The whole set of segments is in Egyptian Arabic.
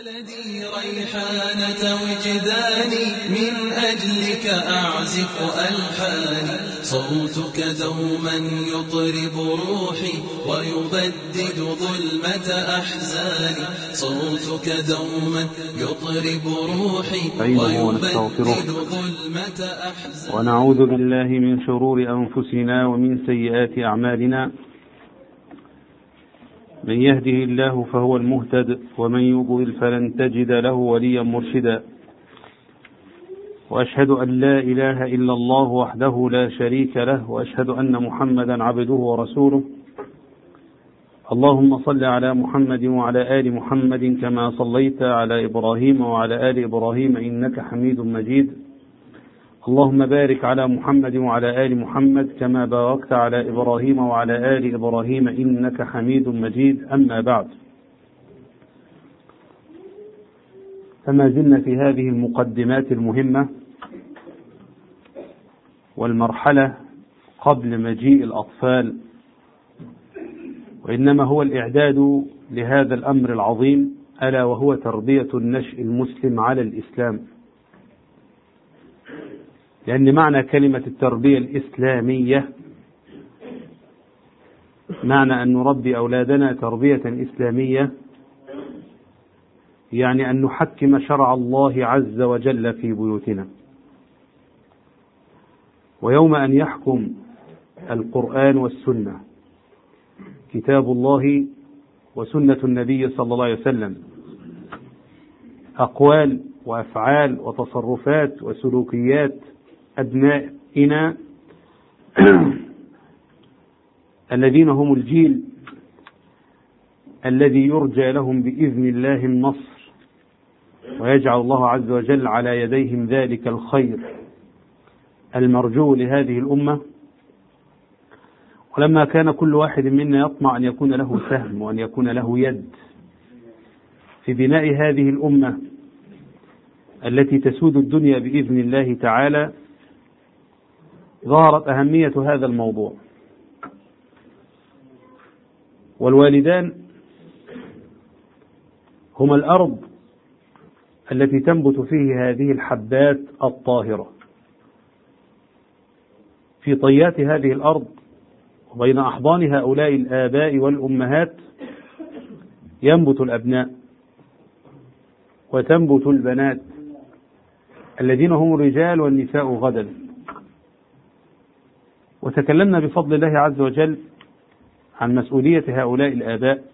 بلدي ريحانة وجداني من أجلك أعزف ألحاني صوتك دوما يطرب روحي ويبدد ظلمة أحزاني صوتك دوما يطرب روحي نستعينه ونستغفره. ويبدد ظلمة أحزاني ونعوذ بالله من شرور أنفسنا ومن سيئات أعمالنا من يهده الله فهو المهتد ومن يضلل فلن تجد له وليا مرشدا وأشهد أن لا إله إلا الله وحده لا شريك له وأشهد أن محمدا عبده ورسوله اللهم صل على محمد وعلى آل محمد كما صليت على إبراهيم وعلى آل إبراهيم إنك حميد مجيد اللهم بارك على محمد وعلى آل محمد كما باركت على إبراهيم وعلى آل إبراهيم إنك حميد مجيد أما بعد فما زلنا في هذه المقدمات المهمة والمرحلة قبل مجيء الأطفال وإنما هو الإعداد لهذا الأمر العظيم ألا وهو تربية النشء المسلم على الإسلام لأن معنى كلمة التربية الإسلامية معنى أن نربي أولادنا تربية إسلامية يعني أن نحكم شرع الله عز وجل في بيوتنا ويوم أن يحكم القرآن والسنة كتاب الله وسنة النبي صلى الله عليه وسلم أقوال وأفعال وتصرفات وسلوكيات أبنائنا الذين هم الجيل الذي يرجى لهم بإذن الله النصر ويجعل الله عز وجل على يديهم ذلك الخير المرجو لهذه الأمة ولما كان كل واحد منا يطمع أن يكون له سهم وأن يكون له يد في بناء هذه الأمة التي تسود الدنيا بإذن الله تعالى ظهرت أهمية هذا الموضوع والوالدان هما الأرض التي تنبت فيه هذه الحبات الطاهرة في طيات هذه الأرض وبين أحضان هؤلاء الآباء والأمهات ينبت الأبناء وتنبت البنات الذين هم الرجال والنساء غدا وتكلمنا بفضل الله عز وجل عن مسؤولية هؤلاء الآباء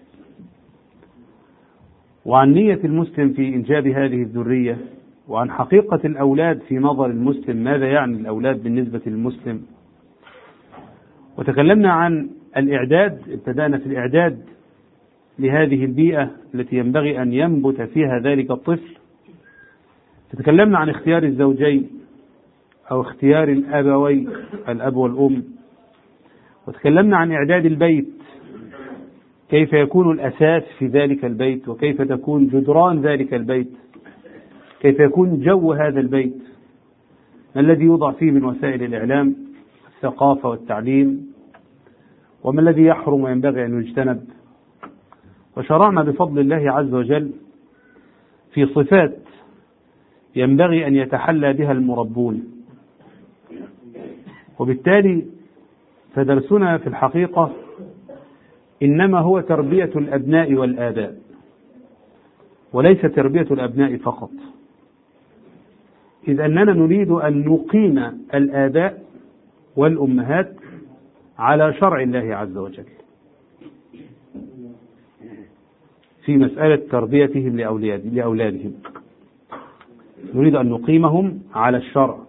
وعن نية المسلم في إنجاب هذه الذرية وعن حقيقة الأولاد في نظر المسلم ماذا يعني الأولاد بالنسبة للمسلم وتكلمنا عن الإعداد ابتدأنا في الإعداد لهذه البيئة التي ينبغي أن ينبت فيها ذلك الطفل تكلمنا عن اختيار الزوجين أو اختيار الأبوين الأب والأم وتكلمنا عن إعداد البيت كيف يكون الأساس في ذلك البيت وكيف تكون جدران ذلك البيت كيف يكون جو هذا البيت ما الذي يوضع فيه من وسائل الإعلام الثقافة والتعليم وما الذي يحرم وينبغي أن يجتنب وشرعنا بفضل الله عز وجل في صفات ينبغي أن يتحلى بها المربون وبالتالي فدرسنا في الحقيقة إنما هو تربية الأبناء والآباء وليس تربية الأبناء فقط إذ أننا نريد أن نقيم الآباء والأمهات على شرع الله عز وجل في مسألة تربيتهم لأولاد لأولادهم نريد أن نقيمهم على الشرع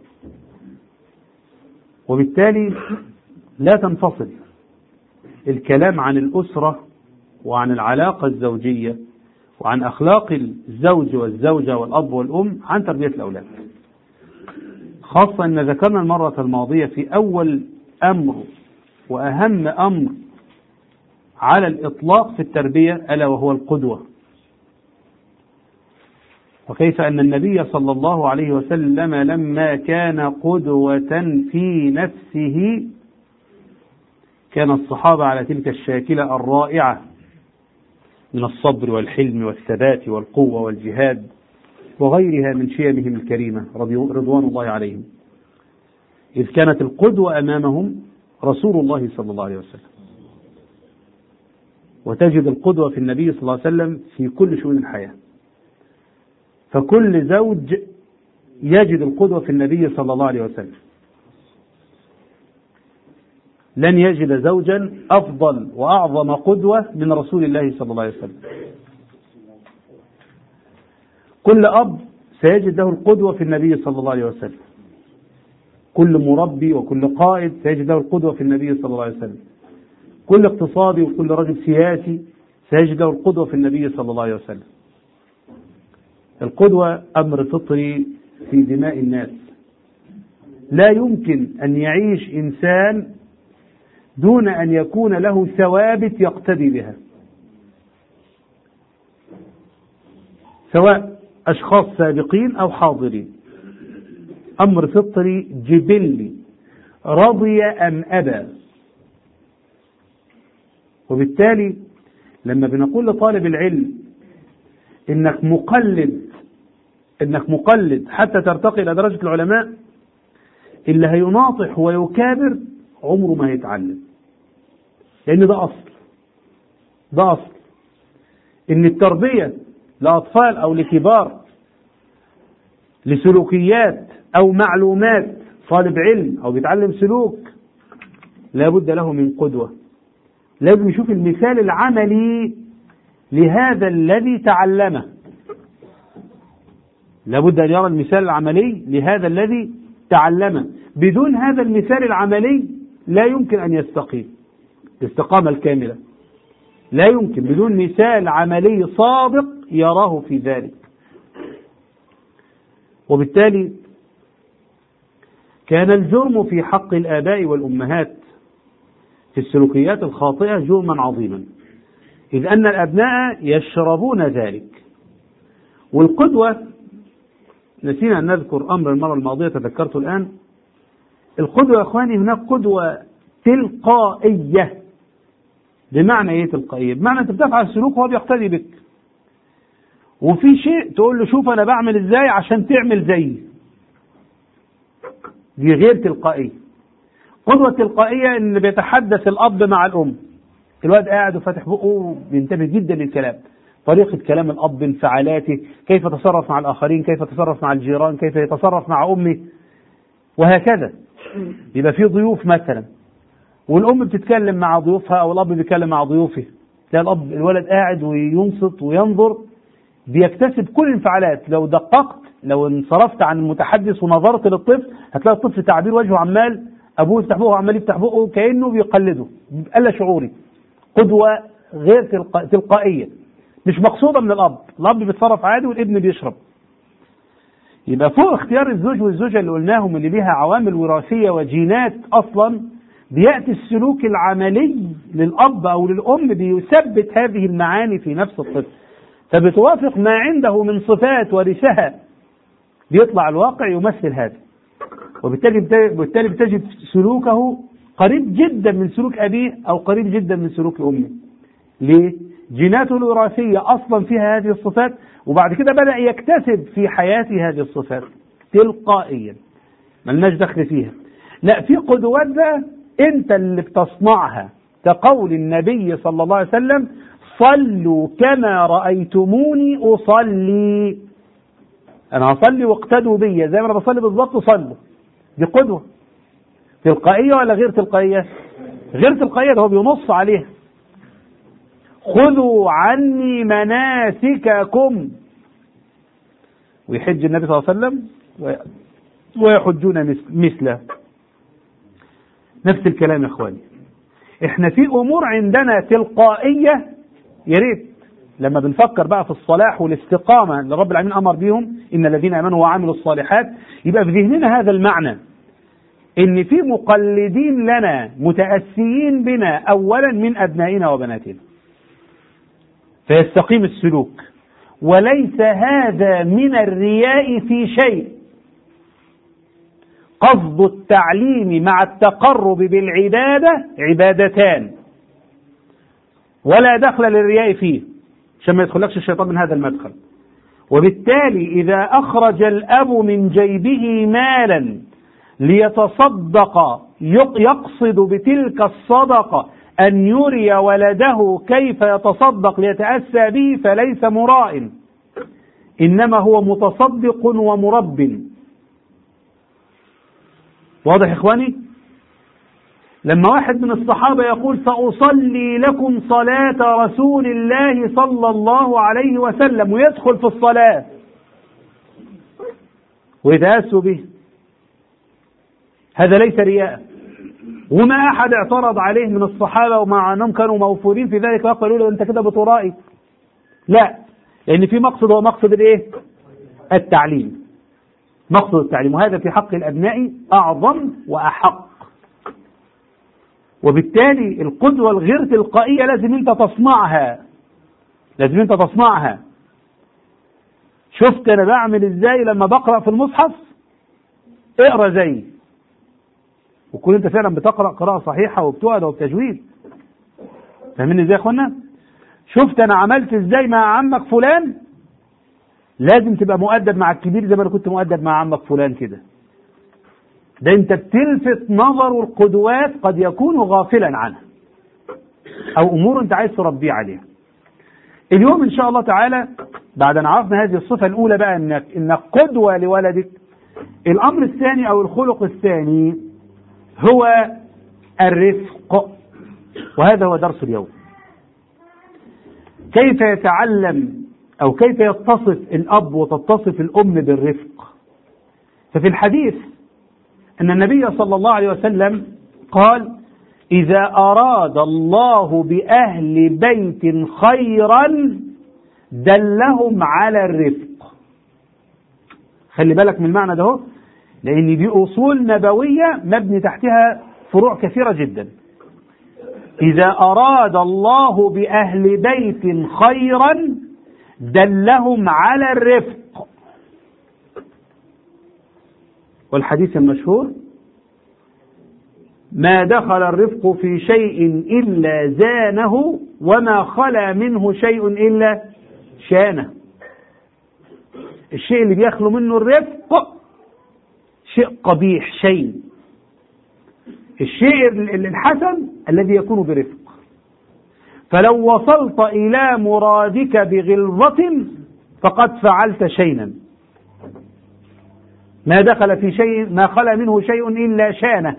وبالتالي لا تنفصل الكلام عن الأسرة وعن العلاقة الزوجية وعن أخلاق الزوج والزوجة والأب والأم عن تربية الأولاد خاصة أن ذكرنا المرة الماضية في أول أمر وأهم أمر على الإطلاق في التربية ألا وهو القدوة وكيف أن النبي صلى الله عليه وسلم لما كان قدوة في نفسه كان الصحابة على تلك الشاكلة الرائعة من الصبر والحلم والثبات والقوة والجهاد وغيرها من شيمهم الكريمة رضوان الله عليهم إذ كانت القدوة أمامهم رسول الله صلى الله عليه وسلم وتجد القدوة في النبي صلى الله عليه وسلم في كل شؤون الحياة فكل زوج يجد القدوة في النبي صلى الله عليه وسلم لن يجد زوجا أفضل وأعظم قدوة من رسول الله صلى الله عليه وسلم كل أب سيجد له القدوة في النبي صلى الله عليه وسلم كل مربي وكل قائد سيجد له القدوة في النبي صلى الله عليه وسلم كل اقتصادي وكل رجل سياسي سيجد له القدوة في النبي صلى الله عليه وسلم القدوة أمر فطري في دماء الناس لا يمكن أن يعيش إنسان دون أن يكون له ثوابت يقتدي بها سواء أشخاص سابقين أو حاضرين أمر فطري جبلي رضي أم أبى وبالتالي لما بنقول لطالب العلم إنك مقلد إنك مقلد حتى ترتقي إلى درجة العلماء اللي هيناطح ويكابر عمره ما هيتعلم لأن ده أصل ده أصل إن التربية لأطفال أو لكبار لسلوكيات أو معلومات طالب علم أو بيتعلم سلوك لابد له من قدوة لازم يشوف المثال العملي لهذا الذي تعلمه لابد أن يرى المثال العملي لهذا الذي تعلمه بدون هذا المثال العملي لا يمكن أن يستقيم الاستقامة الكاملة لا يمكن بدون مثال عملي صادق يراه في ذلك وبالتالي كان الجرم في حق الآباء والأمهات في السلوكيات الخاطئة جرما عظيما إذ أن الأبناء يشربون ذلك والقدوة نسينا أن نذكر أمر المرة الماضية تذكرته الآن القدوة يا إخواني هناك قدوة تلقائية بمعنى إيه تلقائية؟ بمعنى أنت بتفعل سلوك وهو بيقتدي بك وفي شيء تقول له شوف أنا بعمل إزاي عشان تعمل زيي دي غير تلقائية قدوة تلقائية إن بيتحدث الأب مع الأم الواد قاعد وفاتح بقه بينتبه جدا للكلام طريقة كلام الأب انفعالاته كيف يتصرف مع الآخرين كيف يتصرف مع الجيران كيف يتصرف مع أمه وهكذا يبقى في ضيوف مثلا والأم بتتكلم مع ضيوفها أو الأب بيتكلم مع ضيوفه تلاقي الأب الولد قاعد وينصت وينظر بيكتسب كل الانفعالات لو دققت لو انصرفت عن المتحدث ونظرت للطفل هتلاقي الطفل تعبير وجهه عمال ابوه يفتح بقه عمال يفتح بقه كانه بيقلده بيبقى لا شعوري قدوه غير تلقا... تلقائيه مش مقصوده من الاب الاب بيتصرف عادي والابن بيشرب يبقى فوق اختيار الزوج والزوجه اللي قلناهم اللي ليها عوامل وراثيه وجينات اصلا بياتي السلوك العملي للاب او للام بيثبت هذه المعاني في نفس الطفل فبتوافق ما عنده من صفات ورثها بيطلع الواقع يمثل هذا وبالتالي بالتالي بتجد سلوكه قريب جدا من سلوك أبيه أو قريب جدا من سلوك أمه ليه؟ جيناته الوراثية أصلا فيها هذه الصفات وبعد كده بدأ يكتسب في حياته هذه الصفات تلقائيا ملناش دخل فيها لا في قدوات بقى انت اللي بتصنعها كقول النبي صلى الله عليه وسلم صلوا كما رأيتموني أصلي أنا هصلي واقتدوا بيا زي ما أنا بصلي بالظبط صلوا دي قدوة تلقائية ولا غير تلقائية؟ غير تلقائية ده هو بينص عليها خذوا عني مناسككم ويحج النبي صلى الله عليه وسلم ويحجون مثله نفس الكلام يا اخواني احنا في امور عندنا تلقائيه يا ريت لما بنفكر بقى في الصلاح والاستقامه اللي رب العالمين امر بيهم ان الذين امنوا وعملوا الصالحات يبقى في ذهننا هذا المعنى ان في مقلدين لنا متاسيين بنا اولا من ابنائنا وبناتنا فيستقيم السلوك وليس هذا من الرياء في شيء قصد التعليم مع التقرب بالعباده عبادتان ولا دخل للرياء فيه عشان ما يدخلكش الشيطان من هذا المدخل وبالتالي إذا أخرج الأب من جيبه مالا ليتصدق يقصد بتلك الصدقة أن يري ولده كيف يتصدق ليتأسى به فليس مراء إنما هو متصدق ومرب واضح يا إخواني لما واحد من الصحابة يقول سأصلي لكم صلاة رسول الله صلى الله عليه وسلم ويدخل في الصلاة ويتأسوا به هذا ليس رياء وما أحد اعترض عليه من الصحابة ومع أنهم كانوا موفورين في ذلك وقالوا له أنت كده بترائي لا لأن في مقصد هو مقصد الإيه؟ التعليم مقصد التعليم وهذا في حق الأبناء أعظم وأحق وبالتالي القدوة الغير تلقائية لازم أنت تصنعها لازم أنت تصنعها شفت أنا بعمل إزاي لما بقرأ في المصحف اقرأ زي وكون أنت فعلا بتقرأ قراءة صحيحة وبتؤد وبتجويد فاهمين إزاي يا إخوانا شفت أنا عملت إزاي مع عمك فلان لازم تبقى مؤدب مع الكبير زي ما أنا كنت مؤدب مع عمك فلان كده ده انت بتلفت نظر القدوات قد يكون غافلا عنها او امور انت عايز تربيه عليها اليوم ان شاء الله تعالى بعد ان عرفنا هذه الصفه الاولى بقى انك انك قدوه لولدك الامر الثاني او الخلق الثاني هو الرفق وهذا هو درس اليوم كيف يتعلم او كيف يتصف الاب وتتصف الام بالرفق ففي الحديث أن النبي صلى الله عليه وسلم قال إذا أراد الله بأهل بيت خيرا دلهم على الرفق خلي بالك من المعنى ده هو لأن دي أصول نبوية مبني تحتها فروع كثيرة جدا إذا أراد الله بأهل بيت خيرا دلهم على الرفق والحديث المشهور ما دخل الرفق في شيء إلا زانه وما خلا منه شيء إلا شانه الشيء اللي بيخلو منه الرفق شيء قبيح شيء الشيء الحسن الذي يكون برفق فلو وصلت إلى مرادك بغلظة فقد فعلت شيئا ما دخل في شيء ما خلا منه شيء الا شانه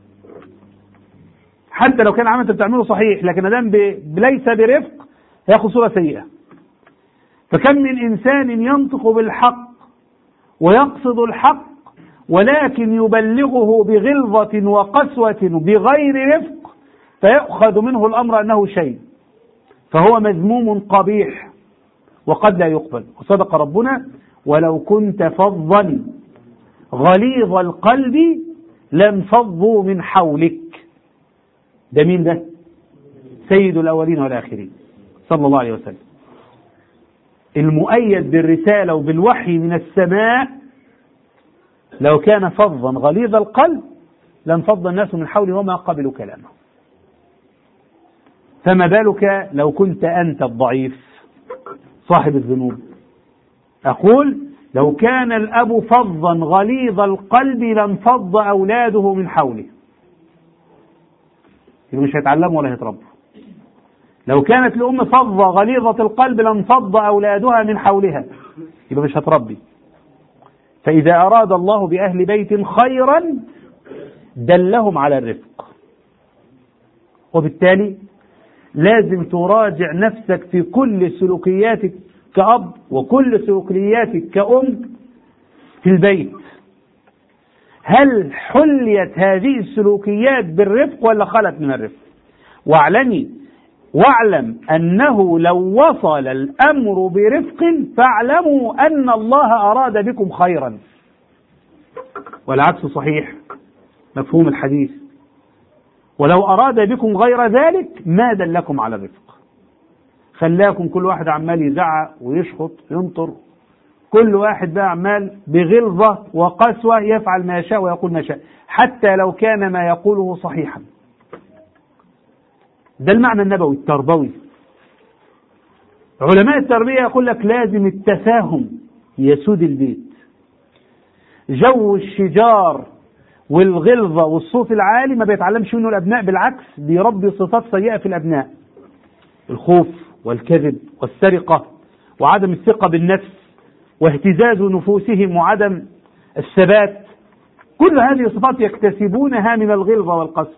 حتى لو كان عمل بتعمله صحيح لكن دام ليس برفق ياخذ صوره سيئه فكم من انسان ينطق بالحق ويقصد الحق ولكن يبلغه بغلظة وقسوة بغير رفق فيؤخذ منه الأمر أنه شيء فهو مذموم قبيح وقد لا يقبل وصدق ربنا ولو كنت فظا غليظ القلب لانفضوا من حولك ده مين ده سيد الأولين والآخرين صلى الله عليه وسلم المؤيد بالرسالة وبالوحي من السماء لو كان فظا غليظ القلب لانفض الناس من حوله وما قبلوا كلامه فما بالك لو كنت أنت الضعيف صاحب الذنوب أقول لو كان الأب فظا غليظ القلب لانفض أولاده من حوله يبقى مش هيتعلموا ولا هيتربوا لو كانت الأم فظة غليظة القلب لانفض أولادها من حولها يبقى مش هتربي فإذا أراد الله بأهل بيت خيرا دلهم على الرفق وبالتالي لازم تراجع نفسك في كل سلوكياتك كأب وكل سلوكياتك كأم في البيت هل حليت هذه السلوكيات بالرفق ولا خلت من الرفق واعلمي واعلم أنه لو وصل الأمر برفق فاعلموا أن الله أراد بكم خيرا والعكس صحيح مفهوم الحديث ولو أراد بكم غير ذلك ما دلكم على الرفق خلاكم كل واحد عمال يزعق ويشخط ينطر كل واحد بقى عمال بغلظة وقسوة يفعل ما يشاء ويقول ما يشاء حتى لو كان ما يقوله صحيحا ده المعنى النبوي التربوي علماء التربية يقول لك لازم التفاهم يسود البيت جو الشجار والغلظة والصوت العالي ما بيتعلمش منه الأبناء بالعكس بيربي صفات سيئة في الأبناء الخوف والكذب والسرقة وعدم الثقة بالنفس واهتزاز نفوسهم وعدم الثبات كل هذه الصفات يكتسبونها من الغلظة والقسوة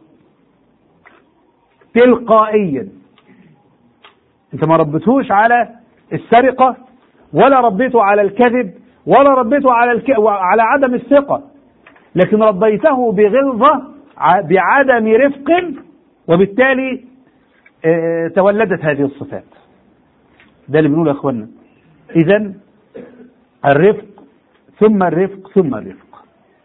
تلقائيا انت ما ربيتهوش على السرقة ولا ربيته على الكذب ولا ربيته على الك... على عدم الثقة لكن ربيته بغلظة بعدم رفق وبالتالي اه تولدت هذه الصفات ده اللي بنقوله يا اخوانا اذا الرفق ثم الرفق ثم الرفق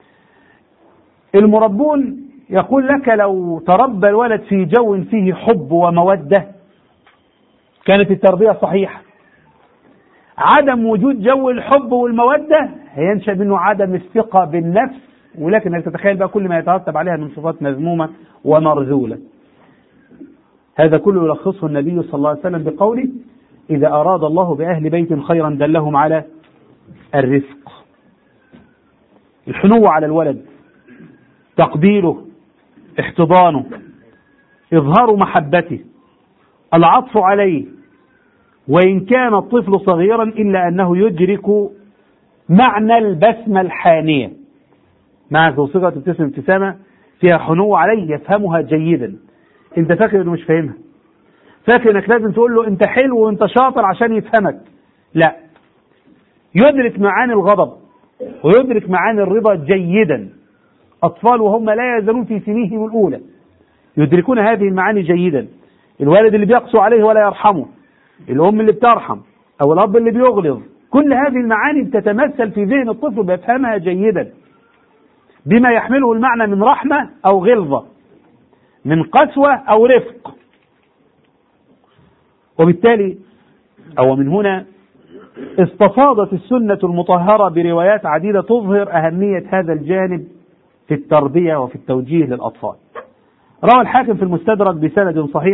المربون يقول لك لو تربى الولد في جو فيه حب ومودة كانت التربية صحيحة عدم وجود جو الحب والمودة هينشأ منه عدم الثقة بالنفس ولكن انك تتخيل بقى كل ما يترتب عليها من صفات مذمومة ومرذولة هذا كله يلخصه النبي صلى الله عليه وسلم بقوله إذا أراد الله بأهل بيت خيرا دلهم على الرفق الحنو على الولد تقبيله احتضانه إظهار محبته العطف عليه وإن كان الطفل صغيرا إلا أنه يدرك معنى البسمة الحانية مع صيغة ابتسم ابتسامة فيها حنو عليه يفهمها جيدا انت فاكر انه مش فاهمها فاكر انك لازم تقول له انت حلو وانت شاطر عشان يفهمك لا يدرك معاني الغضب ويدرك معاني الرضا جيدا أطفال وهم لا يزالون في سنيهم الأولى يدركون هذه المعاني جيدا الوالد اللي بيقسو عليه ولا يرحمه الأم اللي بترحم أو الأب اللي بيغلظ كل هذه المعاني بتتمثل في ذهن الطفل بيفهمها جيدا بما يحمله المعنى من رحمة أو غلظة من قسوة أو رفق وبالتالي أو من هنا استفاضت السنة المطهرة بروايات عديدة تظهر أهمية هذا الجانب في التربية وفي التوجيه للأطفال روى الحاكم في المستدرك بسند صحيح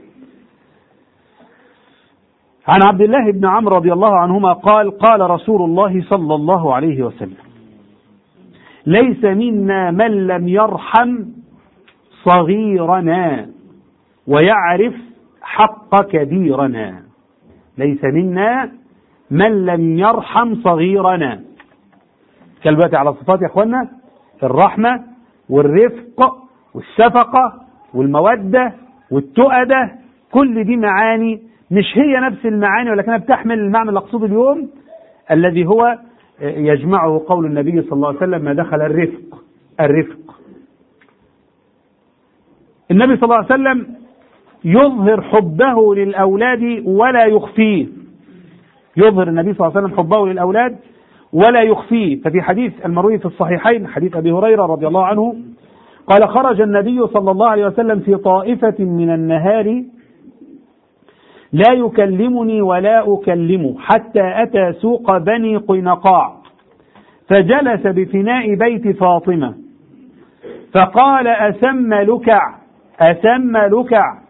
عن عبد الله بن عمرو رضي الله عنهما قال قال رسول الله صلى الله عليه وسلم ليس منا من لم يرحم صغيرنا ويعرف حق كبيرنا ليس منا من لم يرحم صغيرنا كالبات على الصفات يا اخوانا الرحمة والرفق والشفقة والمودة والتؤدة كل دي معاني مش هي نفس المعاني ولكنها بتحمل المعنى المقصود اليوم الذي هو يجمعه قول النبي صلى الله عليه وسلم ما دخل الرفق الرفق النبي صلى الله عليه وسلم يظهر حبه للأولاد ولا يخفيه يظهر النبي صلى الله عليه وسلم حبه للأولاد ولا يخفيه ففي حديث المروي في الصحيحين حديث أبي هريرة رضي الله عنه قال خرج النبي صلى الله عليه وسلم في طائفة من النهار لا يكلمني ولا أكلمه حتى أتى سوق بني قينقاع فجلس بفناء بيت فاطمة فقال أسم لكع أسم لكع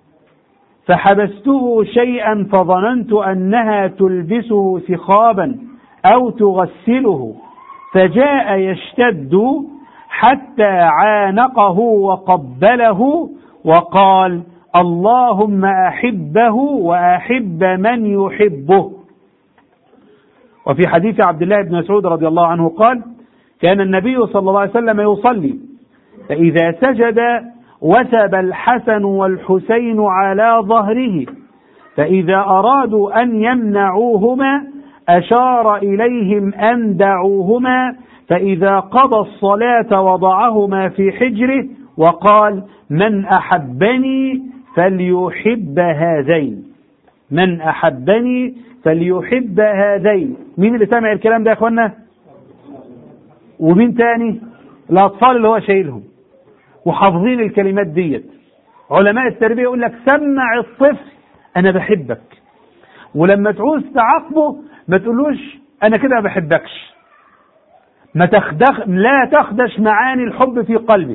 فحبسته شيئا فظننت أنها تلبسه ثخابا أو تغسله فجاء يشتد حتى عانقه وقبله وقال اللهم أحبه وأحب من يحبه وفي حديث عبد الله بن مسعود رضي الله عنه قال كان النبي صلى الله عليه وسلم يصلي فإذا سجد وثب الحسن والحسين على ظهره فإذا أرادوا أن يمنعوهما أشار إليهم أن دعوهما فإذا قضى الصلاة وضعهما في حجره وقال من أحبني فليحب هذين من أحبني فليحب هذين مين اللي سمع الكلام ده يا أخوانا ومين تاني الأطفال اللي هو شايلهم وحافظين الكلمات ديت علماء التربية يقول لك سمع الطفل أنا بحبك ولما تعوز تعاقبه ما تقولوش أنا كده ما بحبكش ما تخدخ لا تخدش معاني الحب في قلبي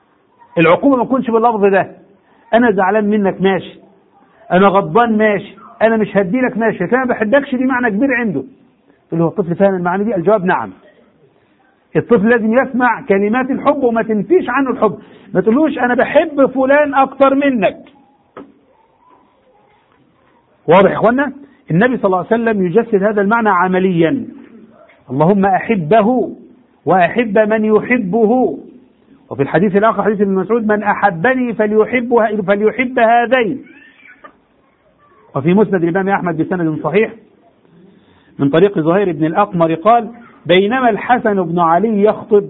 العقوبة ما تكونش باللفظ ده أنا زعلان منك ماشي أنا غضبان ماشي انا مش هدي لك ماشي لكن انا ما بحبكش دي معنى كبير عنده تقول له هو الطفل فاهم المعاني دي الجواب نعم الطفل لازم يسمع كلمات الحب وما تنفيش عنه الحب ما تقولوش انا بحب فلان اكتر منك واضح يا اخوانا النبي صلى الله عليه وسلم يجسد هذا المعنى عمليا اللهم احبه واحب من يحبه وفي الحديث الاخر حديث ابن مسعود من احبني فليحب فليحب هذين وفي مسند الامام احمد بسند صحيح من طريق زهير بن الاقمر قال بينما الحسن بن علي يخطب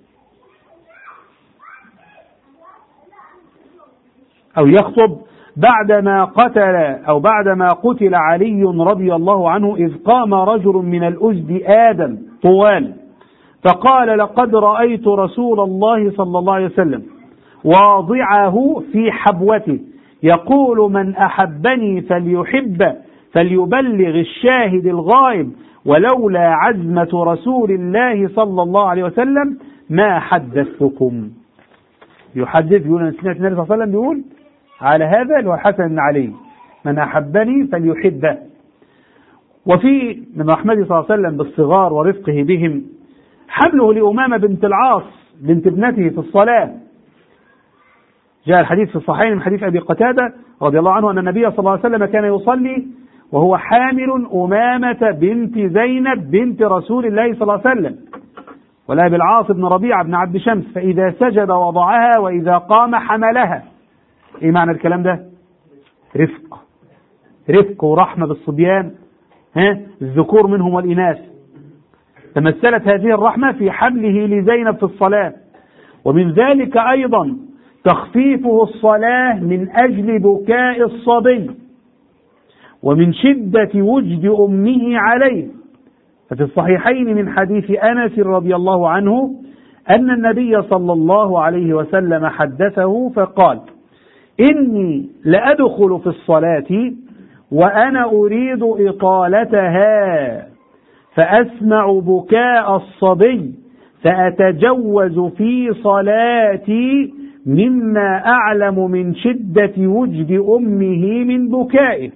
أو يخطب بعدما قتل أو بعدما قتل علي رضي الله عنه إذ قام رجل من الأزد آدم طوال فقال لقد رأيت رسول الله صلى الله عليه وسلم واضعه في حبوته يقول من أحبني فليحب فليبلغ الشاهد الغائب ولولا عزمة رسول الله صلى الله عليه وسلم ما حدثتكم يحدث يقول أنا سمعت النبي صلى الله عليه وسلم بيقول على هذا اللي هو حسن بن علي من أحبني فليحبه وفي من رحمته صلى الله عليه وسلم بالصغار ورفقه بهم حمله لأمامة بنت العاص بنت ابنته في الصلاة جاء الحديث في الصحيحين من حديث أبي قتادة رضي الله عنه أن النبي صلى الله عليه وسلم كان يصلي وهو حامل أمامة بنت زينب بنت رسول الله صلى الله عليه وسلم ولا بالعاص بن ربيعة بن عبد شمس فإذا سجد وضعها وإذا قام حملها إيه معنى الكلام ده رفق رفق ورحمة بالصبيان ها الذكور منهم والإناث تمثلت هذه الرحمة في حمله لزينب في الصلاة ومن ذلك أيضا تخفيفه الصلاة من أجل بكاء الصبي ومن شدة وجد أمه عليه ففي الصحيحين من حديث أنس رضي الله عنه أن النبي صلى الله عليه وسلم حدثه فقال إني لأدخل في الصلاة وأنا أريد إطالتها فأسمع بكاء الصبي فأتجوز في صلاتي مما أعلم من شدة وجد أمه من بكائه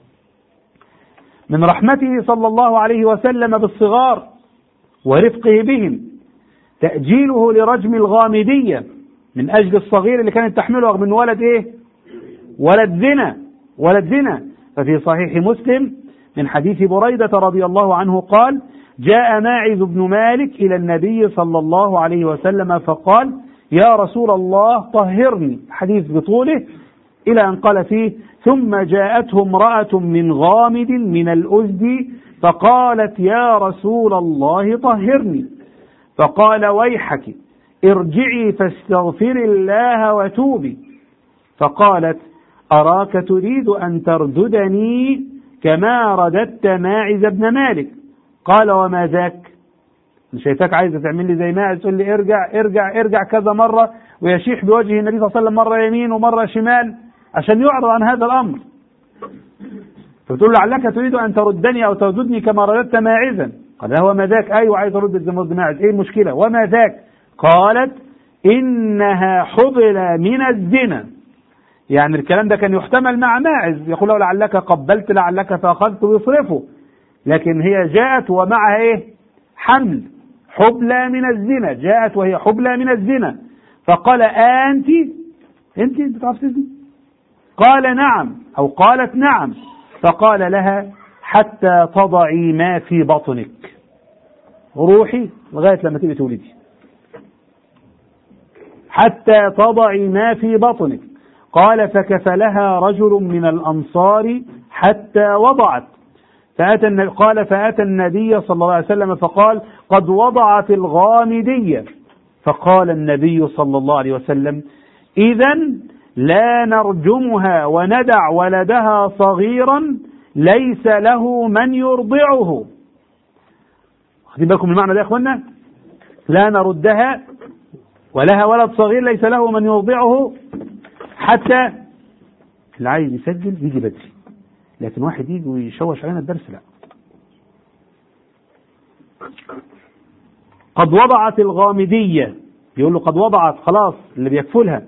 من رحمته صلى الله عليه وسلم بالصغار ورفقه بهم تأجيله لرجم الغامدية من أجل الصغير اللي كانت تحمله من ولد إيه ولد زنا ولد زنا ففي صحيح مسلم من حديث بريدة رضي الله عنه قال جاء ماعز بن مالك إلى النبي صلى الله عليه وسلم فقال يا رسول الله طهرني حديث بطوله إلى أن قال فيه ثم جاءته امرأة من غامد من الأزد فقالت يا رسول الله طهرني فقال ويحك ارجعي فاستغفري الله وتوبي فقالت أراك تريد أن ترددني كما رددت ماعز بن مالك قال وما ذاك شايفاك عايزة تعمل لي زي ماعز تقول لي ارجع ارجع ارجع كذا مرة ويشيح بوجه النبي صلى الله عليه وسلم مرة يمين ومرة شمال عشان يعرض عن هذا الأمر فتقول لعلك تريد أن تردني أو ترددني كما رددت ماعزا قال هو ما ذاك أيوة عايز أرد زي ما ماعز إيه المشكلة وما ذاك قالت إنها حبل من الزنا يعني الكلام ده كان يحتمل مع ماعز يقول له لعلك قبلت لعلك فأخذت ويصرفه لكن هي جاءت ومعها إيه حمل حبلى من الزنا جاءت وهي حبلى من الزنا فقال أنت أنت أنت تعرف تزني قال نعم أو قالت نعم فقال لها حتى تضعي ما في بطنك روحي لغاية لما تيجي تولدي حتى تضعي ما في بطنك قال فكفلها رجل من الأنصار حتى وضعت فأتى قال فأتى النبي صلى الله عليه وسلم فقال قد وضعت الغامدية فقال النبي صلى الله عليه وسلم إذا لا نرجمها وندع ولدها صغيرا ليس له من يرضعه واخدين بالكم المعنى ده يا اخوانا لا نردها ولها ولد صغير ليس له من يرضعه حتى اللي عايز يسجل يجي بدري لكن واحد يجي ويشوش علينا الدرس لا قد وضعت الغامدية بيقول له قد وضعت خلاص اللي بيكفلها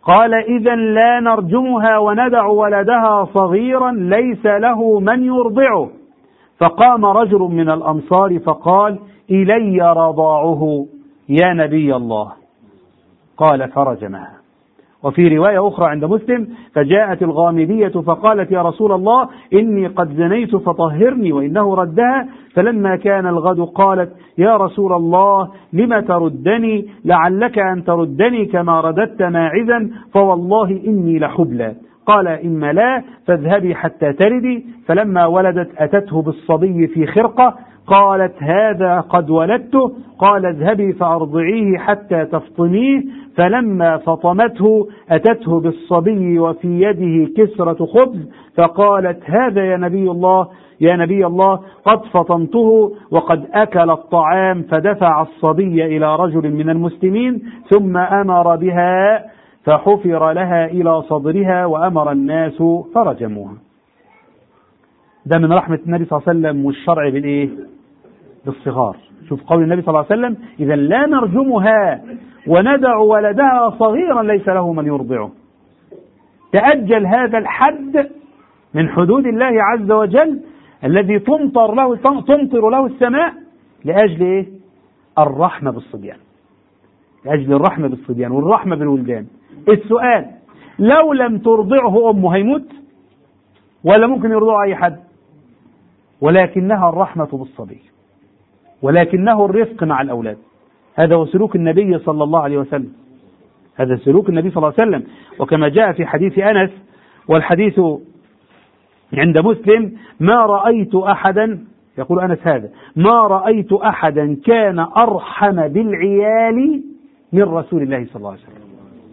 قال إذا لا نرجمها وندع ولدها صغيرا ليس له من يرضعه فقام رجل من الأنصار فقال إلي رضاعه يا نبي الله قال فرجمها وفي رواية أخرى عند مسلم فجاءت الغامدية فقالت يا رسول الله إني قد زنيت فطهرني وإنه ردها فلما كان الغد قالت يا رسول الله لم تردني لعلك أن تردني كما رددت ماعزا فوالله إني لحبلى قال إما لا فاذهبي حتى تردي فلما ولدت أتته بالصبي في خرقة قالت هذا قد ولدته قال اذهبي فأرضعيه حتى تفطميه فلما فطمته أتته بالصبي وفي يده كسرة خبز فقالت هذا يا نبي الله يا نبي الله قد فطمته وقد أكل الطعام فدفع الصبي إلى رجل من المسلمين ثم أمر بها فحفر لها إلى صدرها وأمر الناس فرجموها ده من رحمة النبي صلى الله عليه وسلم والشرع بالإيه؟ بالصغار شوف قول النبي صلى الله عليه وسلم إذا لا نرجمها وندع ولدها صغيرا ليس له من يرضعه تأجل هذا الحد من حدود الله عز وجل الذي تمطر له تمطر له السماء لأجل إيه؟ الرحمة بالصبيان لأجل الرحمة بالصبيان والرحمة بالولدان السؤال لو لم ترضعه أمه هيموت ولا ممكن يرضعه أي حد ولكنها الرحمة بالصبي ولكنه الرفق مع الأولاد هذا هو سلوك النبي صلى الله عليه وسلم هذا سلوك النبي صلى الله عليه وسلم وكما جاء في حديث أنس والحديث عند مسلم ما رأيت أحدا يقول أنس هذا ما رأيت أحدا كان أرحم بالعيال من رسول الله صلى الله عليه وسلم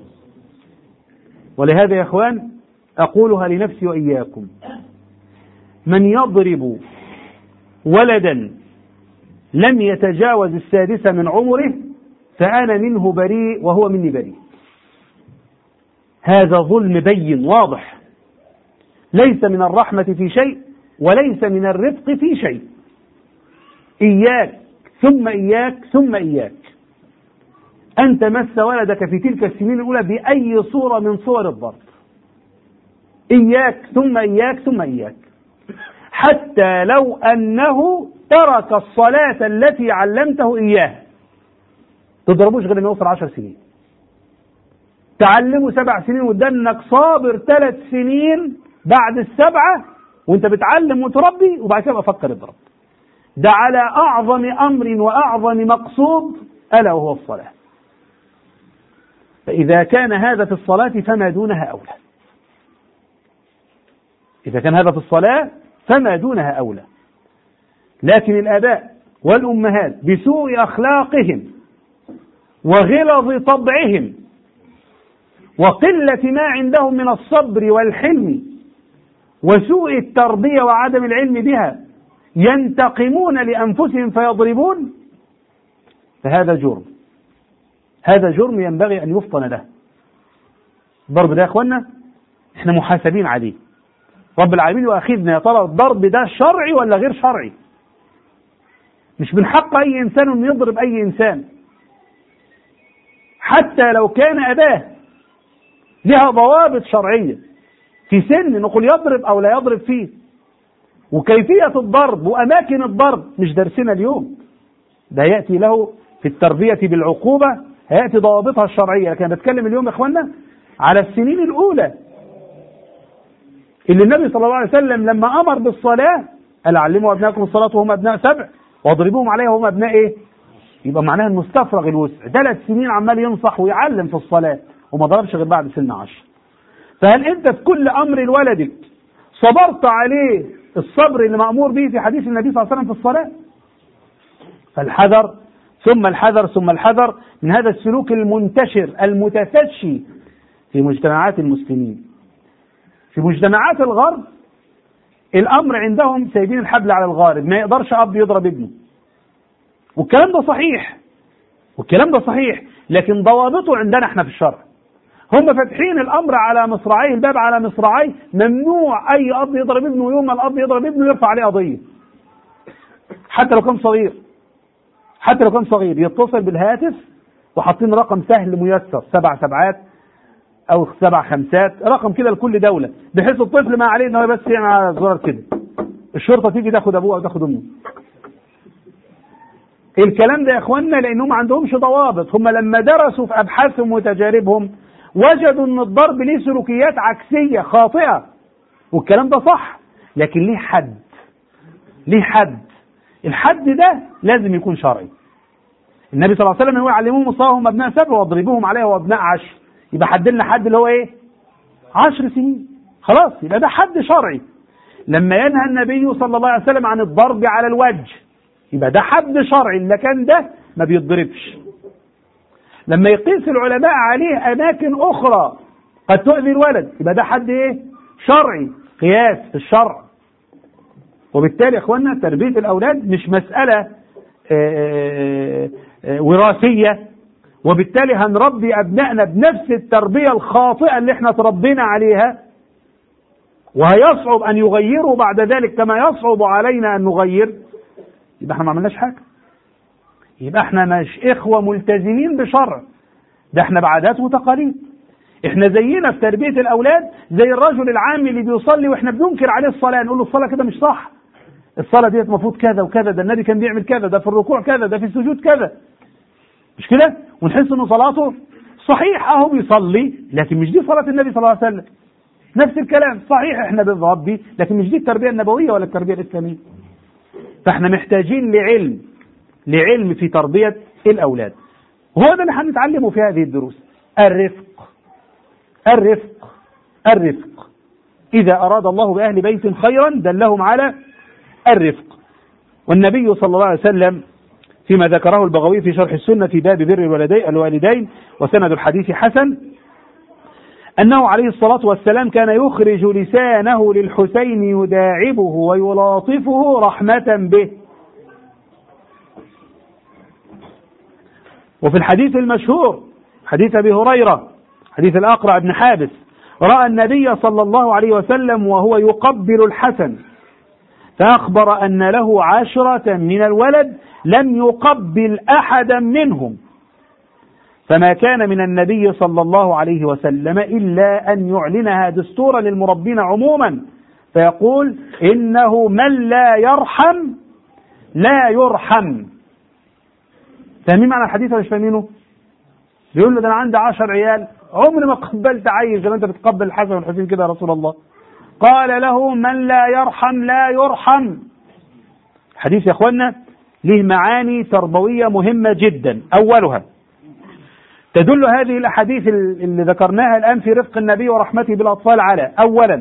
ولهذا يا إخوان أقولها لنفسي وإياكم من يضرب ولدا لم يتجاوز السادسة من عمره فأنا منه بريء وهو مني بريء هذا ظلم بين واضح ليس من الرحمة في شيء وليس من الرفق في شيء إياك ثم إياك ثم إياك أن تمس ولدك في تلك السنين الأولى بأي صورة من صور الضرب إياك ثم إياك ثم إياك حتى لو أنه ترك الصلاة التي علمته إياها تضربوش غير انه يوصل عشر سنين تعلمه سبع سنين وادانك صابر ثلاث سنين بعد السبعة وانت بتعلم وتربي وبعد كده افكر اضرب ده على اعظم امر واعظم مقصود الا وهو الصلاه فاذا كان هذا في الصلاه فما دونها اولى اذا كان هذا في الصلاه فما دونها اولى لكن الآباء والأمهات بسوء أخلاقهم وغلظ طبعهم وقلة ما عندهم من الصبر والحلم وسوء التربية وعدم العلم بها ينتقمون لأنفسهم فيضربون فهذا جرم هذا جرم ينبغي أن يفطن له الضرب ده يا أخوانا احنا محاسبين عليه رب العالمين يؤاخذنا يا ترى الضرب ده شرعي ولا غير شرعي مش من حق أي إنسان أن يضرب أي إنسان حتى لو كان أباه لها ضوابط شرعية في سن نقول يضرب أو لا يضرب فيه وكيفية الضرب وأماكن الضرب مش درسنا اليوم ده يأتي له في التربية بالعقوبة هيأتي ضوابطها الشرعية لكن بتكلم اليوم يا إخوانا على السنين الأولى اللي النبي صلى الله عليه وسلم لما أمر بالصلاة قال علموا أبنائكم الصلاة وهم أبناء سبع واضربوهم عليها وهم ابناء ايه؟ يبقى معناها المستفرغ الوسع ثلاث سنين عمال ينصح ويعلم في الصلاه وما ضربش غير بعد سن عشر فهل انت في كل امر لولدك صبرت عليه الصبر اللي مامور به في حديث النبي صلى الله عليه وسلم في الصلاه فالحذر ثم الحذر ثم الحذر من هذا السلوك المنتشر المتفشي في مجتمعات المسلمين في مجتمعات الغرب الامر عندهم سايبين الحبل على الغارب ما يقدرش اب يضرب ابنه والكلام ده صحيح والكلام ده صحيح لكن ضوابطه عندنا احنا في الشرع هم فاتحين الامر على مصراعيه الباب على مصراعيه ممنوع اي اب يضرب ابنه يوم ما الاب يضرب ابنه يرفع عليه قضيه حتى لو كان صغير حتى لو كان صغير يتصل بالهاتف وحاطين رقم سهل ميسر سبع سبعات او سبع خمسات رقم كده لكل دوله بحيث الطفل ما عليه ان هو بس يعمل على الزرار كده الشرطه تيجي تاخد ابوه او تاخد امه الكلام ده يا اخوانا لانهم ما عندهمش ضوابط هم لما درسوا في ابحاثهم وتجاربهم وجدوا ان الضرب ليه سلوكيات عكسيه خاطئه والكلام ده صح لكن ليه حد ليه حد الحد ده لازم يكون شرعي النبي صلى الله عليه وسلم هو يعلموهم الصلاه هم ابناء سبع واضربوهم عليها وابناء عشر يبقى حد لنا حد اللي هو ايه عشر سنين خلاص يبقى ده حد شرعي لما ينهى النبي صلى الله عليه وسلم عن الضرب على الوجه يبقى ده حد شرعي اللي كان ده ما بيتضربش لما يقيس العلماء عليه اماكن اخرى قد تؤذي الولد يبقى ده حد ايه شرعي قياس في الشرع وبالتالي يا اخوانا تربيه الاولاد مش مساله آه، آه، وراثيه وبالتالي هنربي ابنائنا بنفس التربيه الخاطئه اللي احنا تربينا عليها وهيصعب ان يغيروا بعد ذلك كما يصعب علينا ان نغير يبقى احنا ما عملناش حاجه يبقى احنا مش اخوه ملتزمين بشرع ده احنا بعادات وتقاليد احنا زينا في تربيه الاولاد زي الرجل العامي اللي بيصلي واحنا بننكر عليه الصلاه نقول له الصلاه كده مش صح الصلاه ديت المفروض كذا وكذا ده النبي كان بيعمل كذا ده في الركوع كذا ده في السجود كذا مش كده ونحس ان صلاته صحيح اهو بيصلي لكن مش دي صلاه النبي صلى الله عليه وسلم نفس الكلام صحيح احنا بنربي لكن مش دي التربيه النبويه ولا التربيه الاسلاميه فاحنا محتاجين لعلم لعلم في تربيه الاولاد وهو ده اللي هنتعلمه في هذه الدروس الرفق الرفق الرفق إذا أراد الله بأهل بيت خيرا دلهم على الرفق والنبي صلى الله عليه وسلم فيما ذكره البغوي في شرح السنة في باب بر الوالدين, الوالدين وسند الحديث حسن أنه عليه الصلاة والسلام كان يخرج لسانه للحسين يداعبه ويلاطفه رحمة به وفي الحديث المشهور حديث أبي هريرة حديث الأقرع بن حابس رأى النبي صلى الله عليه وسلم وهو يقبل الحسن فأخبر أن له عشرة من الولد لم يقبل أحدا منهم فما كان من النبي صلى الله عليه وسلم إلا أن يعلنها دستورا للمربين عموما فيقول إنه من لا يرحم لا يرحم فاهمين معنى الحديث ولا مش فاهمينه؟ بيقول له ده انا عندي عشر عيال عمري ما قبلت عيل زي ما انت بتقبل الحسن والحسين كده يا رسول الله قال له من لا يرحم لا يرحم حديث يا اخوانا له معاني تربويه مهمه جدا اولها تدل هذه الاحاديث اللي ذكرناها الان في رفق النبي ورحمته بالاطفال على اولا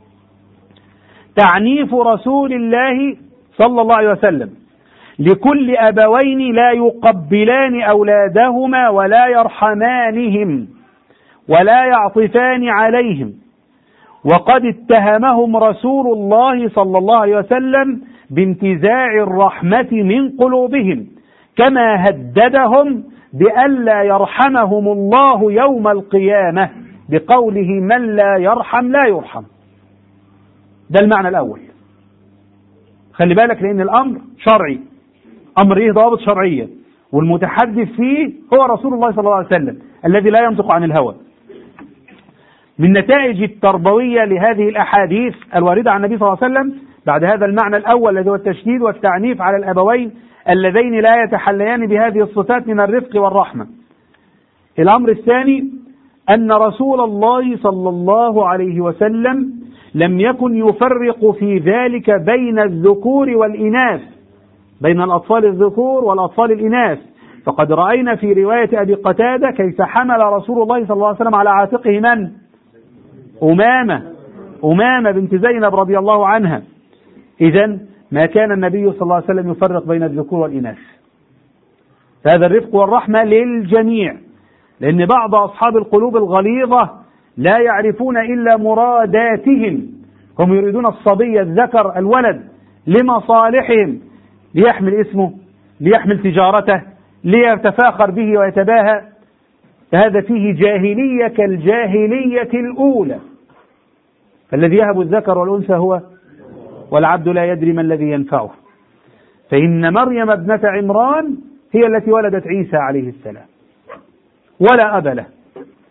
تعنيف رسول الله صلى الله عليه وسلم لكل ابوين لا يقبلان اولادهما ولا يرحمانهم ولا يعطفان عليهم وقد اتهمهم رسول الله صلى الله عليه وسلم بانتزاع الرحمة من قلوبهم كما هددهم بألا يرحمهم الله يوم القيامة بقوله من لا يرحم لا يرحم ده المعنى الأول خلي بالك لأن الأمر شرعي أمر إيه ضابط شرعية والمتحدث فيه هو رسول الله صلى الله عليه وسلم الذي لا ينطق عن الهوى من نتائج التربوية لهذه الأحاديث الواردة عن النبي صلى الله عليه وسلم بعد هذا المعنى الأول الذي هو التشديد والتعنيف على الأبوين اللذين لا يتحليان بهذه الصفات من الرفق والرحمة الأمر الثاني أن رسول الله صلى الله عليه وسلم لم يكن يفرق في ذلك بين الذكور والإناث بين الأطفال الذكور والأطفال الإناث فقد رأينا في رواية أبي قتادة كيف حمل رسول الله صلى الله عليه وسلم على عاتقه من؟ أمامة أمامة بنت زينب رضي الله عنها إذا ما كان النبي صلى الله عليه وسلم يفرق بين الذكور والإناث فهذا الرفق والرحمة للجميع لأن بعض أصحاب القلوب الغليظة لا يعرفون إلا مراداتهم هم يريدون الصبي الذكر الولد لمصالحهم ليحمل اسمه ليحمل تجارته ليتفاخر به ويتباهى فهذا فيه جاهلية كالجاهلية الأولى فالذي يهب الذكر والأنثى هو والعبد لا يدري ما الذي ينفعه فإن مريم ابنة عمران هي التي ولدت عيسى عليه السلام ولا أب له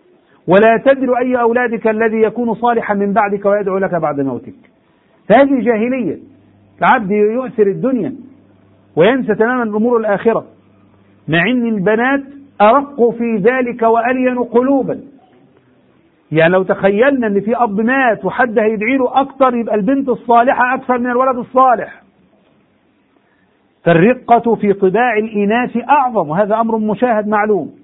ولا تدر أي أولادك الذي يكون صالحا من بعدك ويدعو لك بعد موتك فهذه جاهلية العبد يؤثر الدنيا وينسى تماما الأمور الآخرة مع أن البنات أرق في ذلك وألين قلوبا يعني لو تخيلنا ان في اب مات وحد هيدعي له اكتر يبقى البنت الصالحه اكثر من الولد الصالح فالرقة في طباع الإناث أعظم وهذا أمر مشاهد معلوم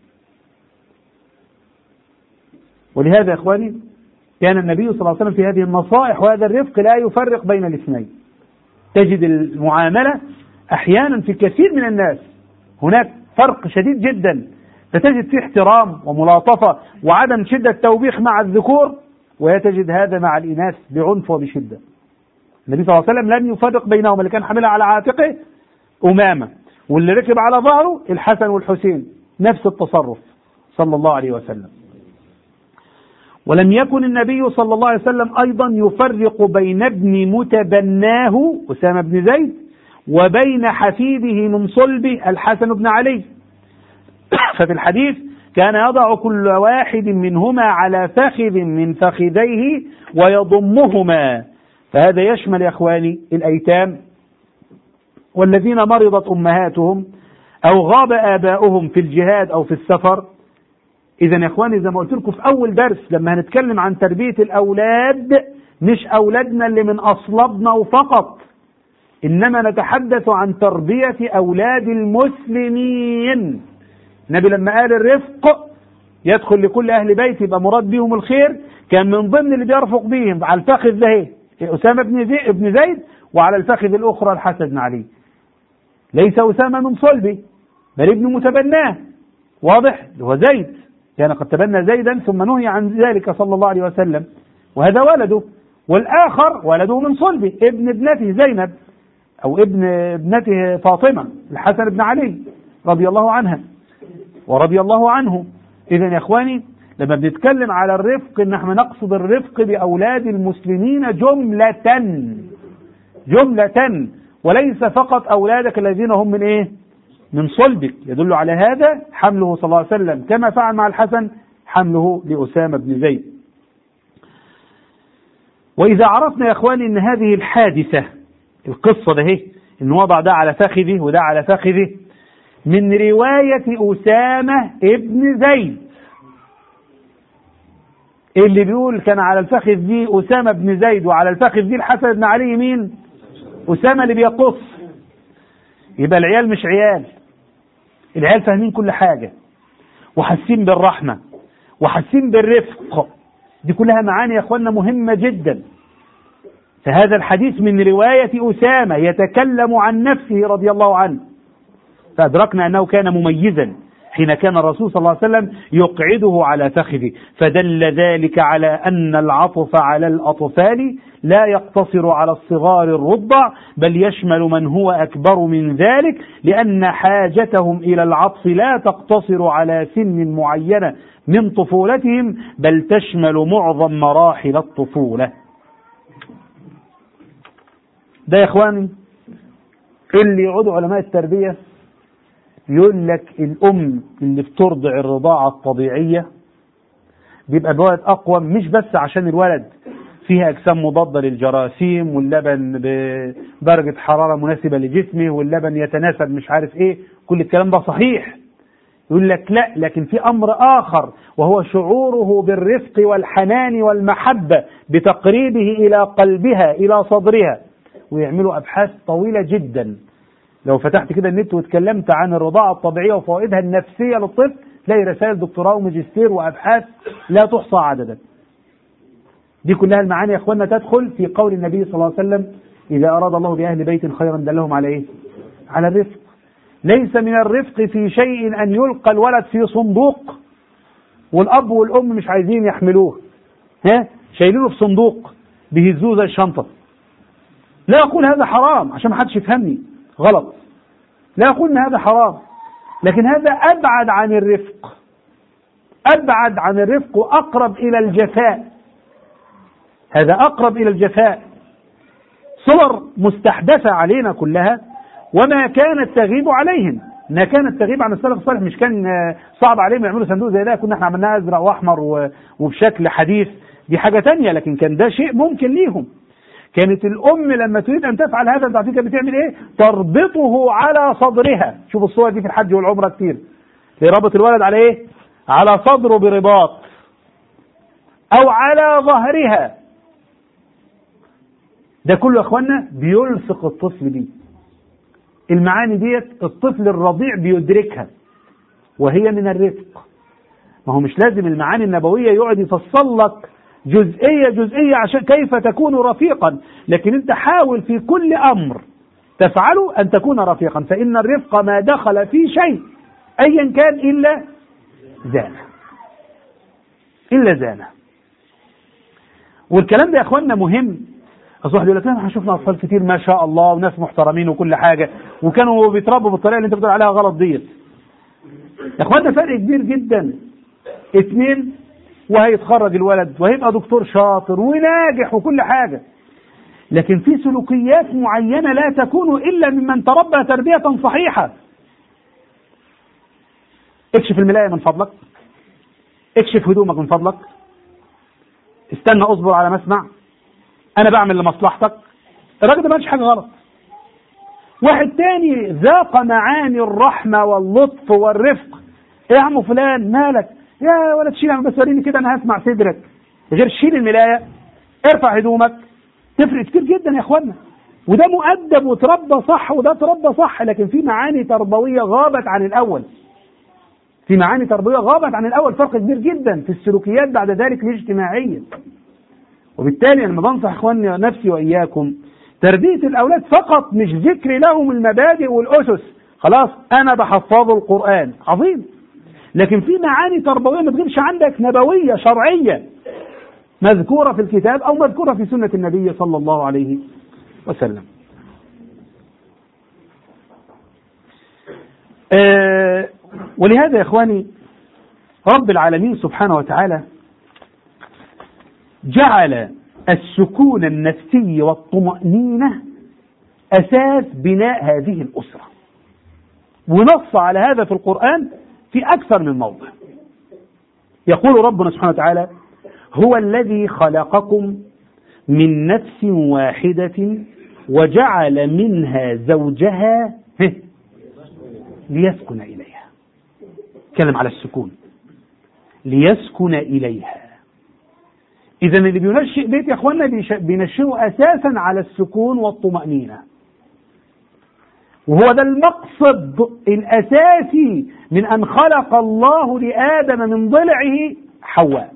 ولهذا يا إخواني كان النبي صلى الله عليه وسلم في هذه النصائح وهذا الرفق لا يفرق بين الاثنين تجد المعاملة أحيانا في كثير من الناس هناك فرق شديد جدا فتجد فيه احترام وملاطفة وعدم شدة توبيخ مع الذكور ويتجد هذا مع الإناث بعنف وبشدة النبي صلى الله عليه وسلم لم يفرق بينهم اللي كان حاملها على عاتقه أمامة واللي ركب على ظهره الحسن والحسين نفس التصرف صلى الله عليه وسلم ولم يكن النبي صلى الله عليه وسلم أيضا يفرق بين ابن متبناه أسامة بن زيد وبين حفيده من صلبه الحسن بن علي ففي الحديث كان يضع كل واحد منهما على فخذ من فخذيه ويضمهما فهذا يشمل يا اخواني الايتام والذين مرضت امهاتهم او غاب اباؤهم في الجهاد او في السفر اذا يا اخواني زي ما قلت لكم في اول درس لما هنتكلم عن تربيه الاولاد مش اولادنا اللي من اصلابنا وفقط انما نتحدث عن تربيه اولاد المسلمين النبي لما قال الرفق يدخل لكل اهل بيت يبقى مراد بهم الخير كان من ضمن اللي بيرفق بهم على الفخذ ده ايه اسامه بن زيد ابن زيد وعلى الفخذ الاخرى الحسن بن علي ليس اسامه من صلبي بل ابن متبناه واضح هو زيد كان قد تبنى زيدا ثم نهي عن ذلك صلى الله عليه وسلم وهذا ولده والاخر ولده من صلبه ابن ابنته زينب او ابن ابنته فاطمه الحسن بن علي رضي الله عنها ورضي الله عنه اذا يا اخواني لما بنتكلم على الرفق ان احنا نقصد الرفق باولاد المسلمين جملة جملة وليس فقط اولادك الذين هم من ايه من صلبك يدل على هذا حمله صلى الله عليه وسلم كما فعل مع الحسن حمله لأسامة بن زيد وإذا عرفنا يا إخواني أن هذه الحادثة القصة ده هي أن وضع ده على فخذه وده على فخذه من رواية أسامة ابن زيد اللي بيقول كان على الفخذ دي أسامة بن زيد وعلى الفخذ دي الحسن بن علي مين أسامة اللي بيقص يبقى العيال مش عيال العيال فاهمين كل حاجة وحاسين بالرحمة وحاسين بالرفق دي كلها معاني يا اخوانا مهمة جدا فهذا الحديث من رواية أسامة يتكلم عن نفسه رضي الله عنه فأدركنا أنه كان مميزا حين كان الرسول صلى الله عليه وسلم يقعده على فخذه فدل ذلك على أن العطف على الأطفال لا يقتصر على الصغار الرضع بل يشمل من هو أكبر من ذلك لأن حاجتهم إلى العطف لا تقتصر على سن معينة من طفولتهم بل تشمل معظم مراحل الطفولة ده يا إخواني اللي يقعدوا علماء التربية يقول لك الأم اللي بترضع الرضاعة الطبيعية بيبقى الولد أقوى مش بس عشان الولد فيها أجسام مضادة للجراثيم واللبن بدرجة حرارة مناسبة لجسمه واللبن يتناسب مش عارف إيه كل الكلام ده صحيح يقول لك لا لكن في أمر آخر وهو شعوره بالرفق والحنان والمحبة بتقريبه إلى قلبها إلى صدرها ويعملوا أبحاث طويلة جدا لو فتحت كده النت واتكلمت عن الرضاعة الطبيعية وفوائدها النفسية للطفل تلاقي رسائل دكتوراه وماجستير وأبحاث لا تحصى عددا دي كلها المعاني يا اخوانا تدخل في قول النبي صلى الله عليه وسلم إذا أراد الله بأهل بيت خيرا دلهم على إيه؟ على الرفق ليس من الرفق في شيء أن يلقى الولد في صندوق والأب والأم مش عايزين يحملوه ها شايلينه في صندوق بيهزوه زي الشنطة لا أقول هذا حرام عشان ما حدش يفهمني غلط لا أقول أن هذا حرام لكن هذا أبعد عن الرفق أبعد عن الرفق وأقرب إلى الجفاء هذا أقرب إلى الجفاء صور مستحدثة علينا كلها وما كانت تغيب عليهم انها كانت تغيب عن السلف الصالح مش كان آه، صعب عليهم يعملوا صندوق زي ده كنا احنا عملناه ازرق واحمر و- وبشكل حديث دي حاجه تانية لكن كان ده شيء ممكن ليهم كانت الام لما تريد ان تفعل هذا انت عارفين كانت بتعمل ايه؟ تربطه على صدرها شوف الصور دي في الحج والعمره كتير رابط الولد على ايه؟ على صدره برباط او على ظهرها ده كله يا اخوانا بيلصق الطفل دي المعاني ديت الطفل الرضيع بيدركها وهي من الرفق ما هو مش لازم المعاني النبوية يقعد يفصل لك جزئية جزئية عشان كيف تكون رفيقا لكن انت حاول في كل امر تفعله ان تكون رفيقا فان الرفق ما دخل في شيء ايا كان الا زانه الا زانه والكلام ده يا اخواننا مهم اصل واحد يقول لك لا احنا شفنا اطفال كتير ما شاء الله وناس محترمين وكل حاجه وكانوا بيتربوا بالطريقه اللي انت بتقول عليها غلط ديت يا اخوانا فرق كبير جدا اثنين وهيتخرج الولد وهيبقى دكتور شاطر وناجح وكل حاجه لكن في سلوكيات معينه لا تكون الا ممن تربى تربيه صحيحه اكشف الملايه من فضلك اكشف هدومك من فضلك استنى اصبر على ما اسمع انا بعمل لمصلحتك الراجل ده ما عملش حاجه غلط واحد تاني ذاق معاني الرحمه واللطف والرفق ايه يا عم فلان مالك يا ولا تشيل بس وريني كده انا هسمع صدرك غير شيل الملايه ارفع هدومك تفرق كتير جدا يا اخوانا وده مؤدب وتربى صح وده تربى صح لكن في معاني تربويه غابت عن الاول في معاني تربويه غابت عن الاول فرق كبير جدا في السلوكيات بعد ذلك الاجتماعيه وبالتالي انا بنصح اخواني نفسي واياكم تربيه الاولاد فقط مش ذكر لهم المبادئ والاسس خلاص انا بحفظه القران عظيم لكن في معاني تربويه ما تغيبش عندك نبويه شرعيه مذكوره في الكتاب او مذكوره في سنه النبي صلى الله عليه وسلم آه ولهذا يا اخواني رب العالمين سبحانه وتعالى جعل السكون النفسي والطمأنينة أساس بناء هذه الأسرة ونص على هذا في القرآن في أكثر من موضع يقول ربنا سبحانه وتعالى هو الذي خلقكم من نفس واحدة وجعل منها زوجها ليسكن إليها تكلم على السكون ليسكن إليها إذا اللي بينشئ بيت يا إخواننا بينشئه أساسا على السكون والطمأنينة وهو ده المقصد الأساسي من أن خلق الله لآدم من ضلعه حواء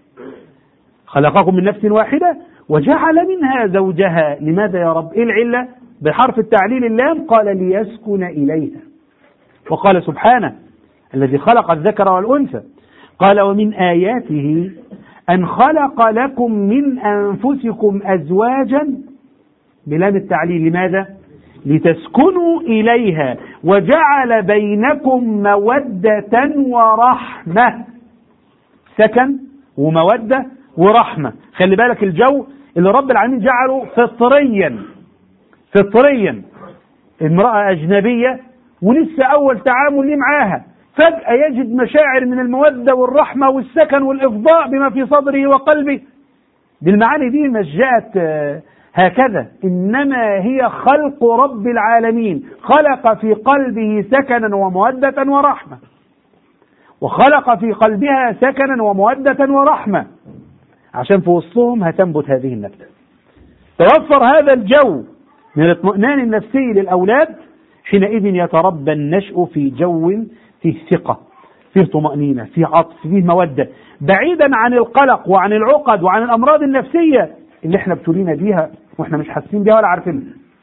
خلقكم من نفس واحدة وجعل منها زوجها لماذا يا رب إيه العلة بحرف التعليل اللام قال ليسكن إليها وقال سبحانه الذي خلق الذكر والأنثى قال ومن آياته أن خلق لكم من أنفسكم أزواجا بلام التعليل لماذا؟ لتسكنوا إليها وجعل بينكم مودة ورحمة سكن ومودة ورحمة خلي بالك الجو اللي رب العالمين جعله فطريا فطريا امرأة أجنبية ولسه أول تعامل ليه معاها فجأة يجد مشاعر من المودة والرحمة والسكن والإفضاء بما في صدره وقلبه دي المعاني دي مش جاءت هكذا إنما هي خلق رب العالمين خلق في قلبه سكنا ومودة ورحمة وخلق في قلبها سكنا ومودة ورحمة عشان في وسطهم هتنبت هذه النبتة توفر هذا الجو من الاطمئنان النفسي للأولاد حينئذ يتربى النشء في جو فيه ثقة فيه طمأنينة فيه عطف فيه مودة بعيدا عن القلق وعن العقد وعن الأمراض النفسية اللي احنا ابتلينا بيها واحنا مش حاسين بيها ولا عارفينها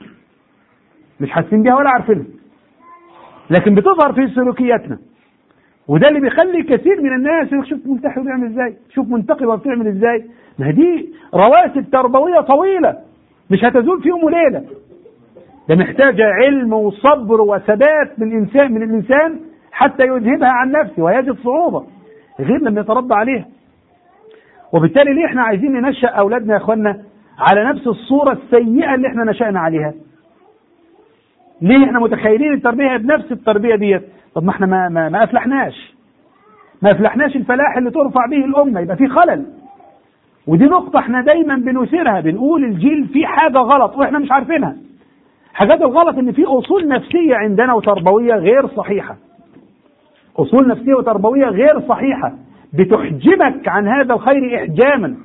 مش حاسين بيها ولا عارفينها لكن بتظهر في سلوكياتنا وده اللي بيخلي كثير من الناس يقول شوف منتحر بيعمل ازاي شوف منتقبه بتعمل ازاي ما دي رواسب تربويه طويله مش هتزول في يوم وليله ده محتاجه علم وصبر وثبات من الانسان من الانسان حتى يذهبها عن نفسه ويجد صعوبه غير لما يتربى عليها وبالتالي ليه احنا عايزين ننشأ اولادنا يا اخوانا على نفس الصوره السيئه اللي احنا نشأنا عليها ليه احنا متخيلين التربيه بنفس التربيه ديت طب ما احنا ما ما, ما افلحناش ما افلحناش الفلاح اللي ترفع به الامه يبقى في خلل ودي نقطة احنا دايما بنثيرها بنقول الجيل فيه حاجة غلط واحنا مش عارفينها حاجات الغلط ان في اصول نفسية عندنا وتربوية غير صحيحة اصول نفسية وتربوية غير صحيحة بتحجبك عن هذا الخير احجاما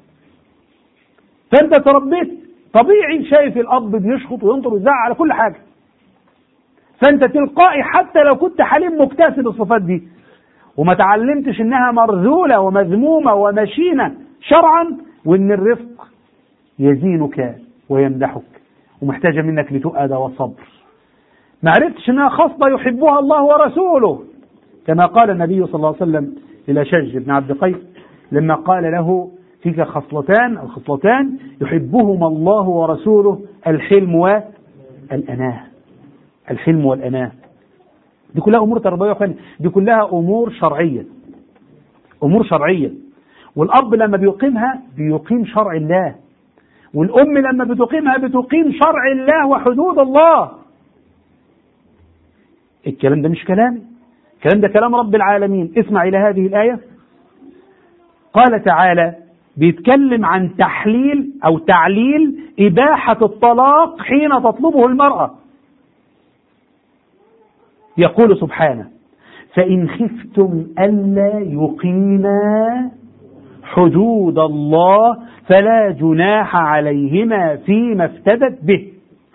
فانت تربيت طبيعي شايف الاب بيشخط وينطر ويزعق على كل حاجة فانت تلقائي حتى لو كنت حليم مكتسب الصفات دي وما تعلمتش انها مرذولة ومذمومة ومشينة شرعا وان الرفق يزينك ويمدحك ومحتاجة منك لتؤدى وصبر ما عرفتش انها خصلة يحبها الله ورسوله كما قال النبي صلى الله عليه وسلم للأشج بن عبد قيس لما قال له فيك خصلتان الخصلتان يحبهما الله ورسوله الحلم والأناه الحلم والأناه دي كلها أمور تربوية دي كلها أمور شرعية أمور شرعية والأب لما بيقيمها بيقيم شرع الله والأم لما بتقيمها بتقيم شرع الله وحدود الله الكلام ده مش كلامي الكلام ده كلام رب العالمين اسمع إلى هذه الآية قال تعالى بيتكلم عن تحليل أو تعليل إباحة الطلاق حين تطلبه المرأة يقول سبحانه فإن خفتم ألا يقيما حدود الله فلا جناح عليهما فيما افتدت به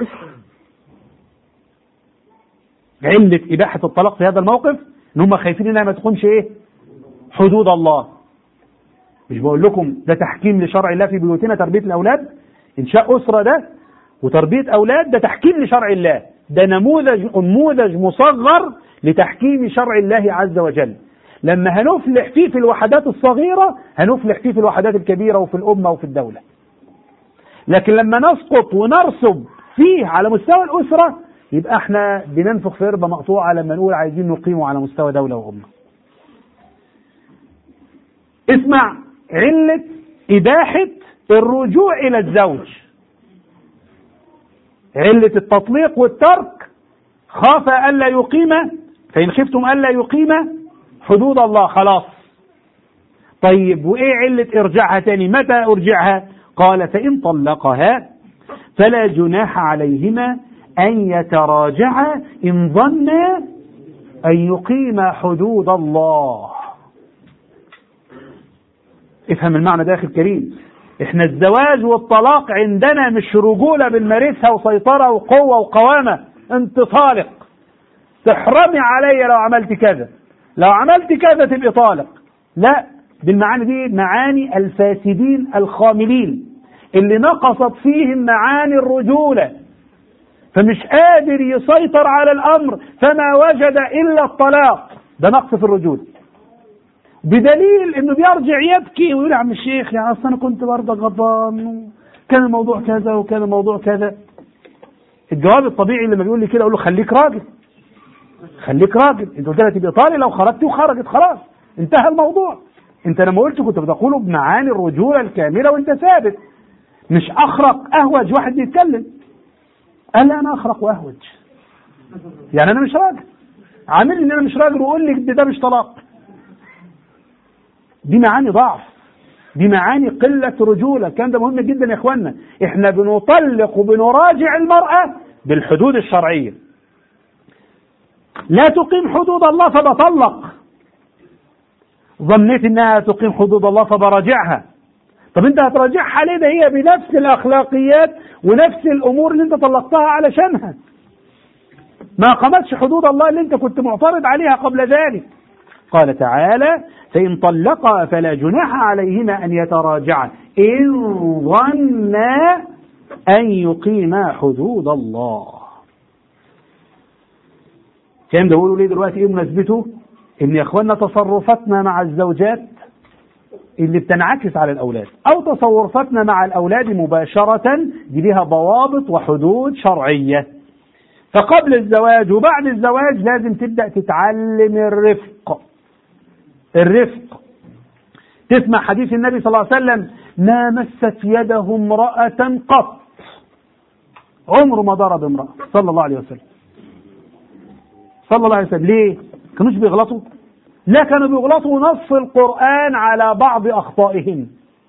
علة إباحة الطلاق في هذا الموقف إن هم خايفين إنها ما تقومش إيه حدود الله مش بقول لكم ده تحكيم لشرع الله في بيوتنا تربية الأولاد إنشاء أسرة ده وتربية أولاد ده تحكيم لشرع الله ده نموذج نموذج مصغر لتحكيم شرع الله عز وجل لما هنفلح فيه في الوحدات الصغيرة هنفلح فيه في الوحدات الكبيرة وفي الأمة وفي الدولة لكن لما نسقط ونرسب فيه على مستوى الأسرة يبقى احنا بننفخ في ربة مقطوعة لما نقول عايزين نقيمه على مستوى دولة وأمة اسمع علة إباحة الرجوع إلى الزوج علة التطليق والترك خاف ألا يقيم فإن خفتم ألا يقيم حدود الله خلاص طيب وإيه علة إرجاعها تاني متى أرجعها قال فإن طلقها فلا جناح عليهما أن يتراجعا إن ظنا أن يقيما حدود الله افهم المعنى ده يا أخي الكريم احنا الزواج والطلاق عندنا مش رجولة بنمارسها وسيطرة وقوة وقوامة انت طالق تحرمي عليا لو عملت كذا لو عملت كذا تبقى طالق لا بالمعاني دي معاني الفاسدين الخاملين اللي نقصت فيهم معاني الرجولة فمش قادر يسيطر على الأمر فما وجد إلا الطلاق ده نقص في الرجولة بدليل انه بيرجع يبكي ويقول يا عم الشيخ يا اصل انا كنت برضه غضبان كان الموضوع كذا وكان الموضوع كذا الجواب الطبيعي لما بيقول لي كده اقول له خليك راجل خليك راجل انت قلت لها تبقى طالي لو خرجت وخرجت خلاص انتهى الموضوع انت لما قلت كنت بتقوله بمعاني الرجوله الكامله وانت ثابت مش اخرق اهوج واحد بيتكلم قال لي انا اخرق واهوج يعني انا مش راجل عامل ان انا مش راجل وقول لي ده مش طلاق دي معاني ضعف دي معاني قلة رجولة الكلام ده مهم جدا يا اخوانا احنا بنطلق وبنراجع المرأة بالحدود الشرعية لا تقيم حدود الله فبطلق ظنيت انها تقيم حدود الله فبراجعها طب انت هتراجعها ليه ده هي بنفس الاخلاقيات ونفس الامور اللي انت طلقتها علشانها ما قامتش حدود الله اللي انت كنت معترض عليها قبل ذلك قال تعالى فإن طلقا فلا جناح عليهما أن يتراجعا إن ظنا أن يقيما حدود الله كان ده بيقولوا ليه دلوقتي ايه مناسبته ان يا اخوانا تصرفاتنا مع الزوجات اللي بتنعكس على الاولاد او تصرفاتنا مع الاولاد مباشره دي ليها ضوابط وحدود شرعيه فقبل الزواج وبعد الزواج لازم تبدا تتعلم الرفق الرفق تسمع حديث النبي صلى الله عليه وسلم ما مست يده امرأة قط عمره ما ضرب امرأة صلى الله عليه وسلم صلى الله عليه وسلم ليه؟ كانوش بيغلطوا؟ لا كانوا بيغلطوا نص القرآن على بعض أخطائهم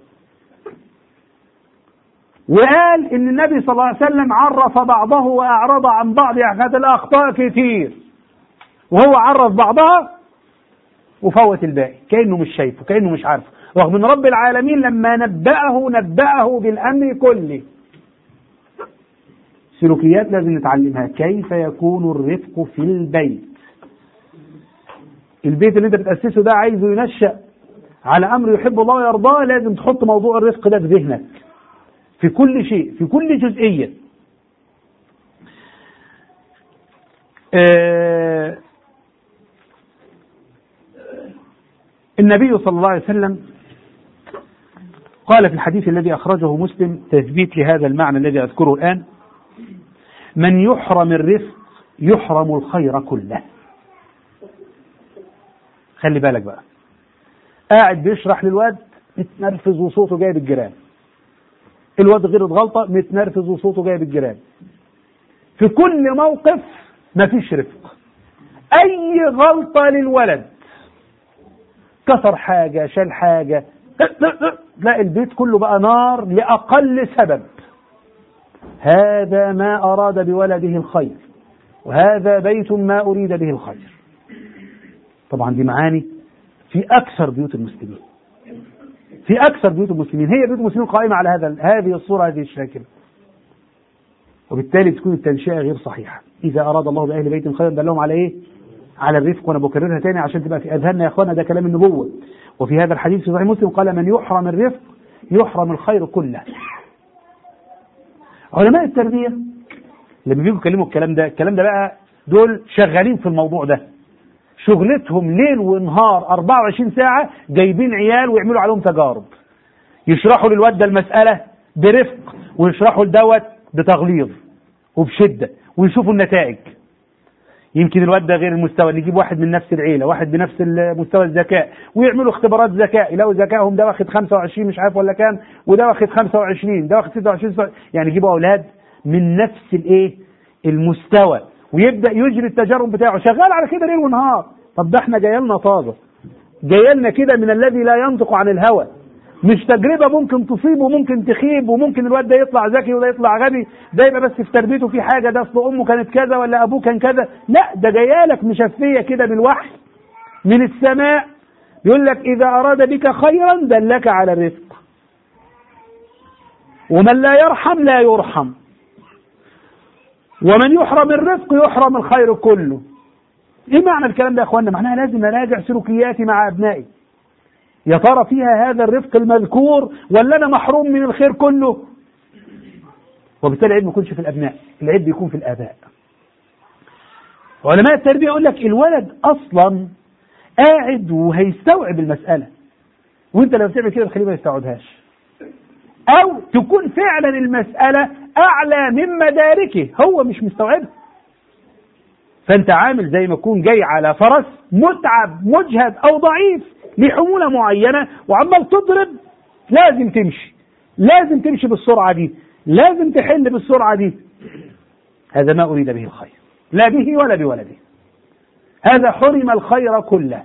وقال ان النبي صلى الله عليه وسلم عرف بعضه واعرض عن بعض كانت الاخطاء كتير وهو عرف بعضها وفوت الباقي كانه مش شايفه كانه مش عارفه رغم ان رب العالمين لما نبأه نبأه بالامر كله سلوكيات لازم نتعلمها كيف يكون الرفق في البيت البيت اللي انت بتأسسه ده عايزه ينشأ على امر يحب الله ويرضاه لازم تحط موضوع الرفق ده في ذهنك في كل شيء في كل جزئية آه النبي صلى الله عليه وسلم قال في الحديث الذي أخرجه مسلم تثبيت لهذا المعنى الذي أذكره الآن من يحرم الرفق يحرم الخير كله خلي بالك بقى قاعد بيشرح للواد متنرفز وصوته جايب الجيران الواد غير غلطة متنرفز وصوته جايب الجيران في كل موقف مفيش رفق أي غلطة للولد كسر حاجة شال حاجة لا البيت كله بقى نار لأقل سبب هذا ما أراد بولده الخير وهذا بيت ما أريد به الخير طبعا دي معاني في أكثر بيوت المسلمين في أكثر بيوت المسلمين هي بيوت المسلمين قائمة على هذا هذه الصورة هذه الشاكلة وبالتالي تكون التنشئة غير صحيحة إذا أراد الله بأهل بيت خيرا دلهم على إيه؟ على الرفق وأنا بكررها تاني عشان تبقى في أذهاننا يا إخوانا ده كلام النبوة وفي هذا الحديث في صحيح مسلم قال من يحرم الرفق يحرم الخير كله علماء التربية لما بيجوا يكلموا الكلام ده الكلام ده بقى دول شغالين في الموضوع ده شغلتهم ليل ونهار 24 ساعة جايبين عيال ويعملوا عليهم تجارب يشرحوا للواد ده المسألة برفق ويشرحوا لدوت بتغليظ وبشدة ويشوفوا النتائج يمكن الواد ده غير المستوى نجيب واحد من نفس العيله واحد بنفس مستوى الذكاء ويعملوا اختبارات ذكاء يلاقوا ذكائهم ده واخد 25 مش عارف ولا كام وده واخد 25 ده واخد 26 يعني يجيبوا اولاد من نفس الايه المستوى ويبدا يجري التجارب بتاعه شغال على كده ليل ونهار طب ده احنا جاي لنا طازه جاي لنا كده من الذي لا ينطق عن الهوى مش تجربه ممكن تصيب وممكن تخيب وممكن الواد ده يطلع ذكي وده يطلع غبي ده يبقى بس في تربيته في حاجه ده اصل امه كانت كذا ولا ابوه كان كذا لا ده جايالك مشفيه كده بالوحي من السماء يقول لك اذا اراد بك خيرا دلك على الرزق ومن لا يرحم لا يرحم ومن يحرم الرزق يحرم الخير كله ايه معنى الكلام ده يا اخوانا معناها لازم اراجع سلوكياتي مع ابنائي يا ترى فيها هذا الرفق المذكور ولا انا محروم من الخير كله وبالتالي العيب ما يكونش في الابناء العيب بيكون في الاباء علماء التربيه يقول لك الولد اصلا قاعد وهيستوعب المساله وانت لو بتعمل كده تخليه ما يستوعبهاش او تكون فعلا المساله اعلى من مداركه هو مش مستوعبها فانت عامل زي ما تكون جاي على فرس متعب مجهد او ضعيف لحمولة معينة وعمال تضرب لازم تمشي لازم تمشي بالسرعة دي لازم تحل بالسرعة دي هذا ما أريد به الخير لا به ولا بولده هذا حرم الخير كله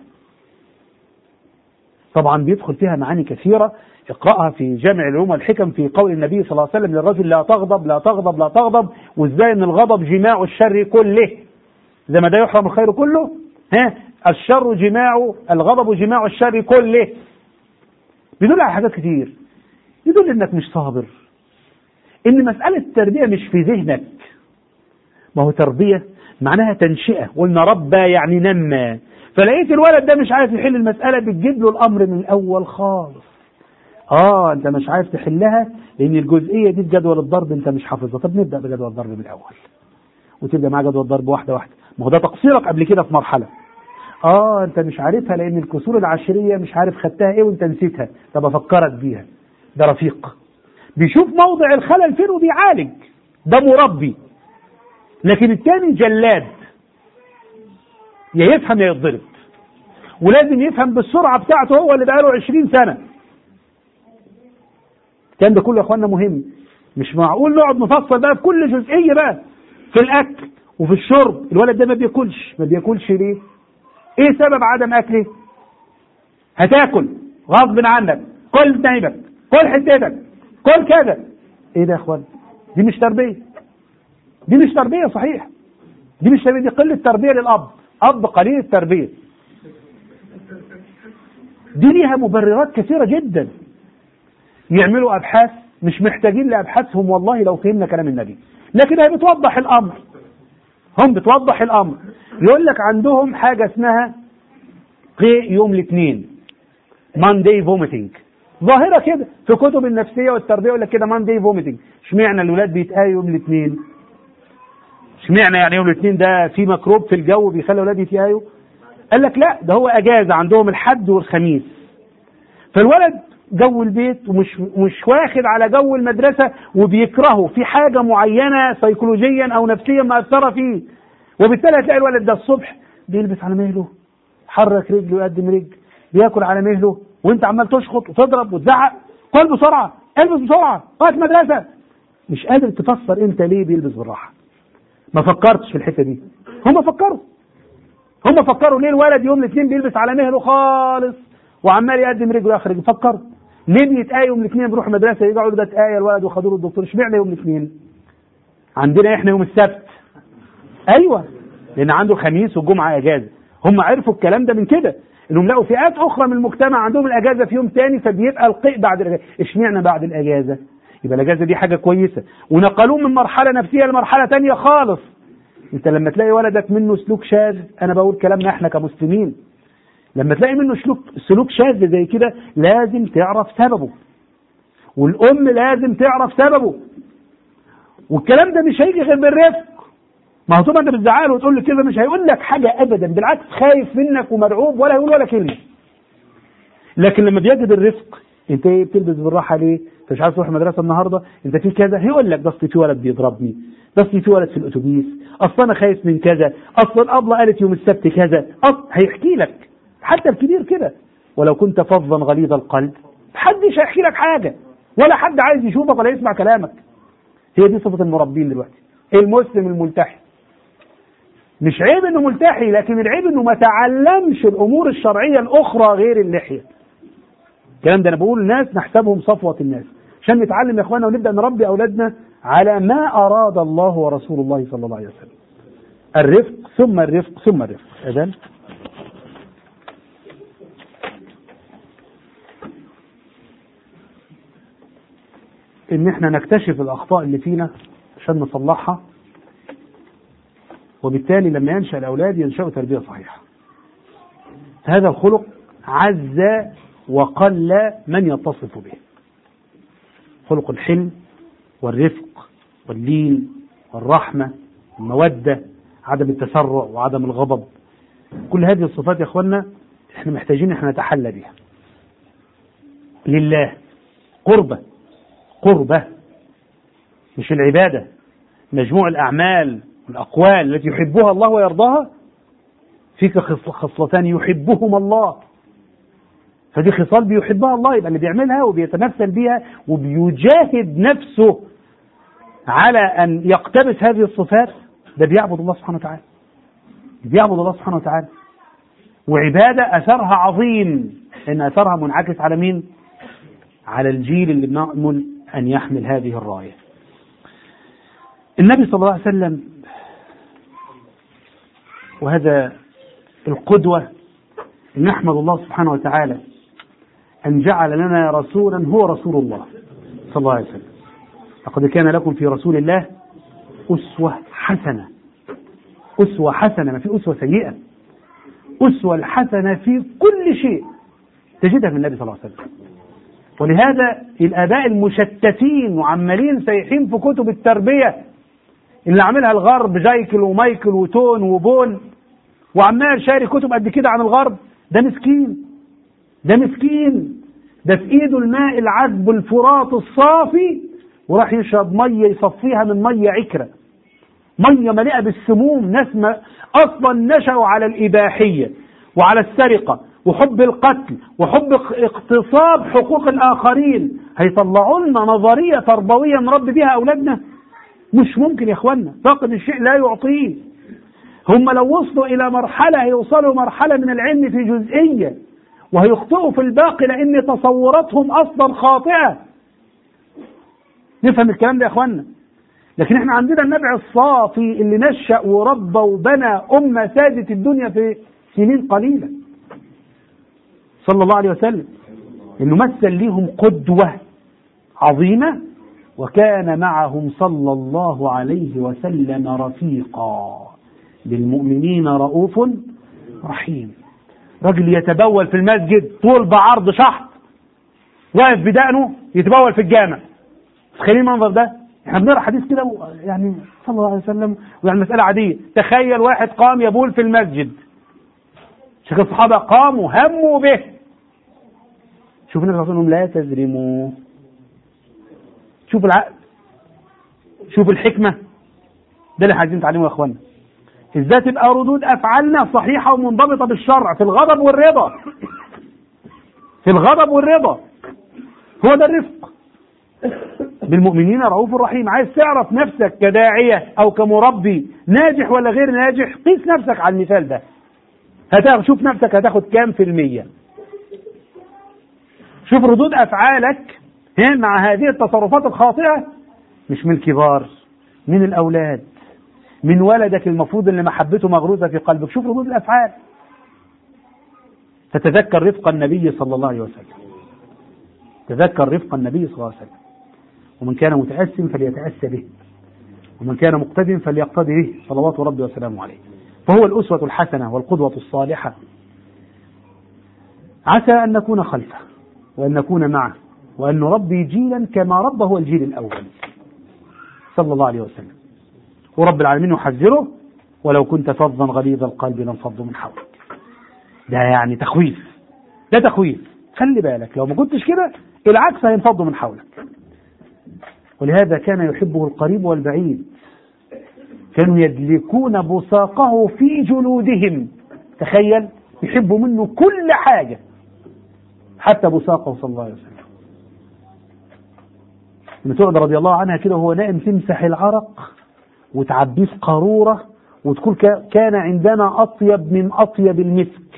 طبعا بيدخل فيها معاني كثيرة اقرأها في جامع العلوم والحكم في قول النبي صلى الله عليه وسلم للرجل لا تغضب لا تغضب لا تغضب وازاي ان الغضب جماع الشر كله زي ما ده يحرم الخير كله ها الشر جماع الغضب جماع الشر كله بيدل على حاجات كتير يدل انك مش صابر ان مسألة التربية مش في ذهنك ما هو تربية معناها تنشئة قلنا ربى يعني نمى فلقيت الولد ده مش عارف يحل المسألة بتجيب له الأمر من الأول خالص اه انت مش عارف تحلها لان الجزئية دي بجدول الضرب انت مش حافظها طب نبدأ بجدول الضرب من الأول وتبدأ معاه جدول الضرب واحدة واحدة ما هو ده تقصيرك قبل كده في مرحلة اه انت مش عارفها لان الكسور العشريه مش عارف خدتها ايه وانت نسيتها طب افكرك بيها ده رفيق بيشوف موضع الخلل فين وبيعالج ده مربي لكن التاني جلاد يا يفهم يا يتضرب ولازم يفهم بالسرعه بتاعته هو اللي بقاله 20 سنه الكلام ده كله يا اخوانا مهم مش معقول نقعد نفصل بقى في كل جزئيه بقى في الاكل وفي الشرب الولد ده ما بياكلش ما بياكلش ليه ايه سبب عدم اكله هتاكل غصب عنك كل نايمك كل حتتك كل كذا ايه ده يا اخوان دي مش تربيه دي مش تربيه صحيح دي مش تربيه دي قله تربيه للاب اب قليل التربيه دي ليها مبررات كثيره جدا يعملوا ابحاث مش محتاجين لابحاثهم والله لو فهمنا كلام النبي لكن هي بتوضح الامر هم بتوضح الامر يقول لك عندهم حاجه اسمها قيء يوم الاثنين ماندي فوميتنج ظاهره كده في كتب النفسيه والتربيه يقول لك كده ماندي فوميتنج اشمعنى الاولاد بيتقايوا يوم الاثنين اشمعنى يعني يوم الاثنين ده في ميكروب في الجو بيخلي الاولاد يتقايوا قال لك لا ده هو اجازه عندهم الحد والخميس فالولد جو البيت ومش مش واخد على جو المدرسه وبيكرهه في حاجه معينه سيكولوجيا او نفسيا مأثره فيه وبالتالي هتلاقي الولد ده الصبح بيلبس على مهله حرك رجله يقدم رجل بياكل على مهله وانت عمال تشخط وتضرب وتزعق كل بسرعه البس بسرعه وقت مدرسه مش قادر تفسر انت ليه بيلبس بالراحه ما فكرتش في الحته دي هم فكروا هم فكروا ليه الولد يوم الاثنين بيلبس على مهله خالص وعمال يقدم رجله يخرج فكروا ليه بيتآية يوم الاثنين بيروح المدرسه يقعدوا ده اتآية الولد وخدوا له الدكتور اشمعنى يوم الاثنين؟ عندنا احنا يوم السبت ايوه لان عنده الخميس والجمعه اجازه هم عرفوا الكلام ده من كده انهم لقوا فئات اخرى من المجتمع عندهم الاجازه في يوم تاني فبيبقى القيء بعد الاجازه اشمعنى بعد الاجازه؟ يبقى الاجازه دي حاجه كويسه ونقلوه من مرحله نفسيه لمرحله تانية خالص انت لما تلاقي ولدك منه سلوك شاذ انا بقول كلامنا احنا كمسلمين لما تلاقي منه سلوك سلوك شاذ زي كده لازم تعرف سببه والام لازم تعرف سببه والكلام ده مش هيجي غير بالرفق ما هو طبعا انت بتزعله وتقول له كده مش هيقول لك حاجه ابدا بالعكس خايف منك ومرعوب ولا يقول ولا كلمه لكن لما بيجد الرفق انت ايه بتلبس بالراحه ليه؟ انت مش عايز تروح المدرسه النهارده انت في كذا هيقول لك ده اصل في ولد بيضربني ده اصل في ولد في الاتوبيس اصل انا خايف من كذا اصل الابله قالت يوم السبت كذا أصل هيحكي لك حتى الكبير كده ولو كنت فظا غليظ القلب محدش هيحكي لك حاجه ولا حد عايز يشوفك ولا يسمع كلامك هي دي صفه المربين دلوقتي المسلم الملتحي مش عيب انه ملتحي لكن العيب انه ما تعلمش الامور الشرعيه الاخرى غير اللحيه الكلام ده انا بقول الناس نحسبهم صفوه الناس عشان نتعلم يا اخوانا ونبدا نربي اولادنا على ما اراد الله ورسول الله صلى الله عليه وسلم الرفق ثم الرفق ثم الرفق اذن ان احنا نكتشف الاخطاء اللي فينا عشان نصلحها وبالتالي لما ينشا الاولاد ينشأوا تربيه صحيحه هذا الخلق عز وقل من يتصف به خلق الحلم والرفق واللين والرحمه والموده عدم التسرع وعدم الغضب كل هذه الصفات يا اخوانا احنا محتاجين احنا نتحلى بها لله قربه قربة مش العبادة مجموع الأعمال والأقوال التي يحبها الله ويرضاها فيك خصلتان يحبهما الله فدي خصال بيحبها الله يبقى اللي بيعملها وبيتمثل بها وبيجاهد نفسه على أن يقتبس هذه الصفات ده بيعبد الله سبحانه وتعالى بيعبد الله سبحانه وتعالى وعبادة أثرها عظيم إن أثرها منعكس على مين؟ على الجيل اللي بنأمل أن يحمل هذه الراية النبي صلى الله عليه وسلم وهذا القدوة نحمد الله سبحانه وتعالى أن جعل لنا رسولا هو رسول الله صلى الله عليه وسلم لقد كان لكم في رسول الله أسوة حسنة أسوة حسنة ما في أسوة سيئة أسوة الحسنة في كل شيء تجدها في النبي صلى الله عليه وسلم ولهذا الآباء المشتتين وعمالين سايحين في كتب التربية اللي عاملها الغرب جايكل ومايكل وتون وبون وعمال شاري كتب قد كده عن الغرب ده مسكين ده مسكين ده في ايده الماء العذب الفرات الصافي وراح يشرب ميه يصفيها من ميه عكره ميه مليئه بالسموم ناس ما اصلا نشأوا على الاباحيه وعلى السرقه وحب القتل وحب اغتصاب حقوق الآخرين هيطلعوا لنا نظرية تربوية نربي بها أولادنا مش ممكن يا إخوانا فاقد الشيء لا يعطيه هم لو وصلوا إلى مرحلة هيوصلوا مرحلة من العلم في جزئية وهيخطئوا في الباقي لأن تصوراتهم أصلا خاطئة نفهم الكلام ده يا إخوانا لكن احنا عندنا النبع الصافي اللي نشأ وربى وبنى أمة سادت الدنيا في سنين قليلة صلى الله عليه وسلم انه مثل ليهم قدوة عظيمة وكان معهم صلى الله عليه وسلم رفيقا بالمؤمنين رؤوف رحيم رجل يتبول في المسجد طول بعرض شحط واقف بدقنه يتبول في الجامع تخيلين المنظر ده احنا بنقرا حديث كده يعني صلى الله عليه وسلم ويعني مسألة عادية تخيل واحد قام يبول في المسجد شيخ الصحابة قاموا هموا به شوف النبي صلى الله عليه وسلم لا تزرموا شوف العقل شوف الحكمة ده اللي عايزين نتعلمه يا اخوانا ازاي تبقى ردود افعالنا صحيحة ومنضبطة بالشرع في الغضب والرضا في الغضب والرضا هو ده الرفق بالمؤمنين رؤوف رحيم عايز تعرف نفسك كداعية او كمربي ناجح ولا غير ناجح قيس نفسك على المثال ده هتاخد شوف نفسك هتاخد كام في المية شوف ردود افعالك مع هذه التصرفات الخاطئة مش من الكبار من الاولاد من ولدك المفروض اللي محبته مغروزة في قلبك شوف ردود الافعال تتذكر رفق النبي صلى الله عليه وسلم تذكر رفق النبي صلى الله عليه وسلم ومن كان متأسم فليتأسى به ومن كان مقتد فليقتدي به صلوات ربي وسلامه عليه فهو الأسوة الحسنة والقدوة الصالحة عسى أن نكون خلفه وأن نكون معه وأن نربي جيلا كما ربى هو الجيل الأول صلى الله عليه وسلم ورب العالمين يحذره ولو كنت فظا غليظ القلب لانفضوا من حولك ده يعني تخويف ده تخويف خلي بالك لو ما كنتش كده العكس هينفضوا من حولك ولهذا كان يحبه القريب والبعيد كانوا يدلكون بصاقه في جلودهم تخيل يحبوا منه كل حاجة حتى بصاقه صلى الله عليه وسلم مسعود رضي الله عنها كده وهو نائم تمسح العرق وتعبيه في قارورة وتقول كان عندنا أطيب من أطيب المسك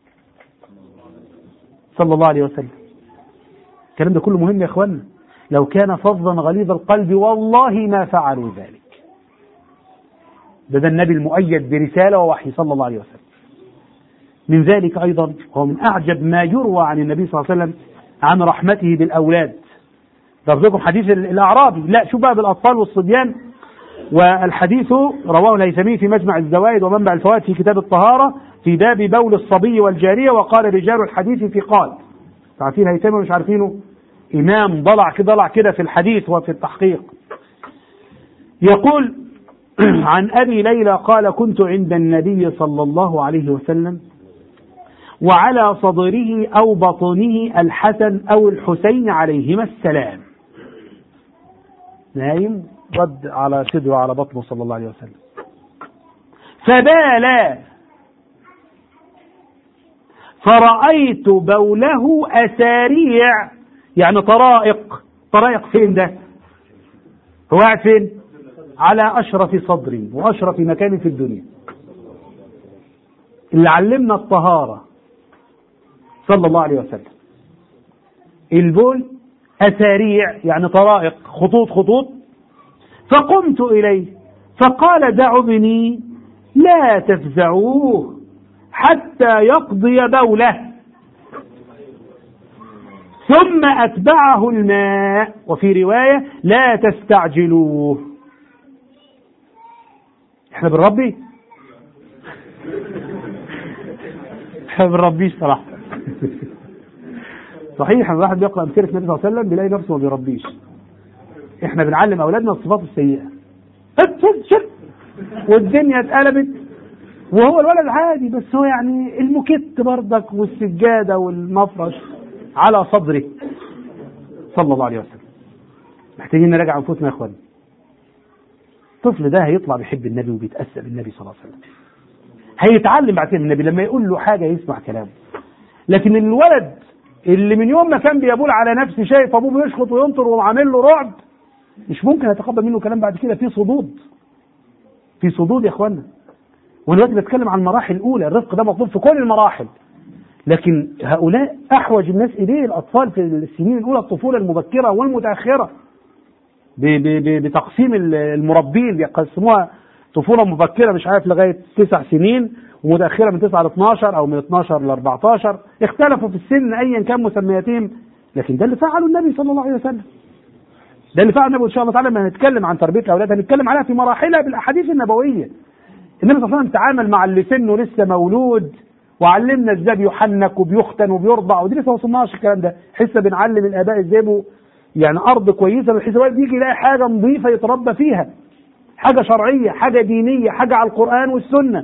صلى الله عليه وسلم الكلام ده كله مهم يا اخوانا لو كان فظا غليظ القلب والله ما فعلوا ذلك ده, ده النبي المؤيد برسالة ووحي صلى الله عليه وسلم من ذلك أيضا هو من أعجب ما يروى عن النبي صلى الله عليه وسلم عن رحمته بالأولاد ضرب حديث الأعرابي لا شو بقى بالأطفال والصبيان والحديث رواه الهيثمي في مجمع الزوائد ومنبع الفوائد في كتاب الطهارة في باب بول الصبي والجارية وقال رجال الحديث في قال عارفين الهيثمي مش عارفينه إمام ضلع كده ضلع كده في الحديث وفي التحقيق يقول عن أبي ليلى قال كنت عند النبي صلى الله عليه وسلم وعلى صدره أو بطنه الحسن أو الحسين عليهما السلام نايم رد على صدره على بطنه صلى الله عليه وسلم فبال فرأيت بوله أساريع يعني طرائق طرائق فين ده هو قاعد فين على أشرف صدري وأشرف مكان في الدنيا اللي علمنا الطهارة صلى الله عليه وسلم البول أساريع يعني طرائق خطوط خطوط فقمت إليه فقال دعوا ابني لا تفزعوه حتى يقضي بوله ثم أتبعه الماء وفي رواية لا تستعجلوه احنا بنربي احنا بنربيش صراحة صحيح الواحد بيقرأ أمثلة النبي صلى الله عليه وسلم بيلاقي نفسه ما بيربيش احنا بنعلم أولادنا الصفات السيئة شد شد والدنيا اتقلبت وهو الولد عادي بس هو يعني المكت بردك والسجادة والمفرش على صدره صلى الله عليه وسلم محتاجين نراجع انفسنا يا اخوان الطفل ده هيطلع بيحب النبي وبيتأسى بالنبي صلى الله عليه وسلم هيتعلم بعد كده من النبي لما يقول له حاجة يسمع كلامه لكن الولد اللي من يوم ما كان بيبول على نفسه شايف ابوه بيشخط وينطر وعامل له رعب مش ممكن اتقبل منه كلام بعد كده في صدود في صدود يا اخوانا وانا دلوقتي بتكلم عن المراحل الاولى الرفق ده مطلوب في كل المراحل لكن هؤلاء احوج الناس اليه الاطفال في السنين الاولى الطفوله المبكره والمتاخره ب- ب- ب- بتقسيم ال- المربين بيقسموها طفوله مبكره مش عارف لغايه تسع سنين ومتاخره من 9 ل 12 او من 12 ل 14 اختلفوا في السن ايا كان مسمياتهم لكن ده اللي فعله النبي صلى الله عليه وسلم ده اللي فعله النبي ان شاء الله تعالى لما هنتكلم عن تربيه الاولاد هنتكلم عليها في مراحلها بالاحاديث النبويه النبي صلى الله عليه وسلم تعامل مع اللي سنه لسه مولود وعلمنا ازاي بيحنك وبيختن وبيرضع ودي لسه ما وصلناش الكلام ده لسه بنعلم الاباء ازاي يبقوا يعني ارض كويسه بحيث الولد يجي يلاقي حاجه نظيفه يتربى فيها حاجه شرعيه حاجه دينيه حاجه على القران والسنه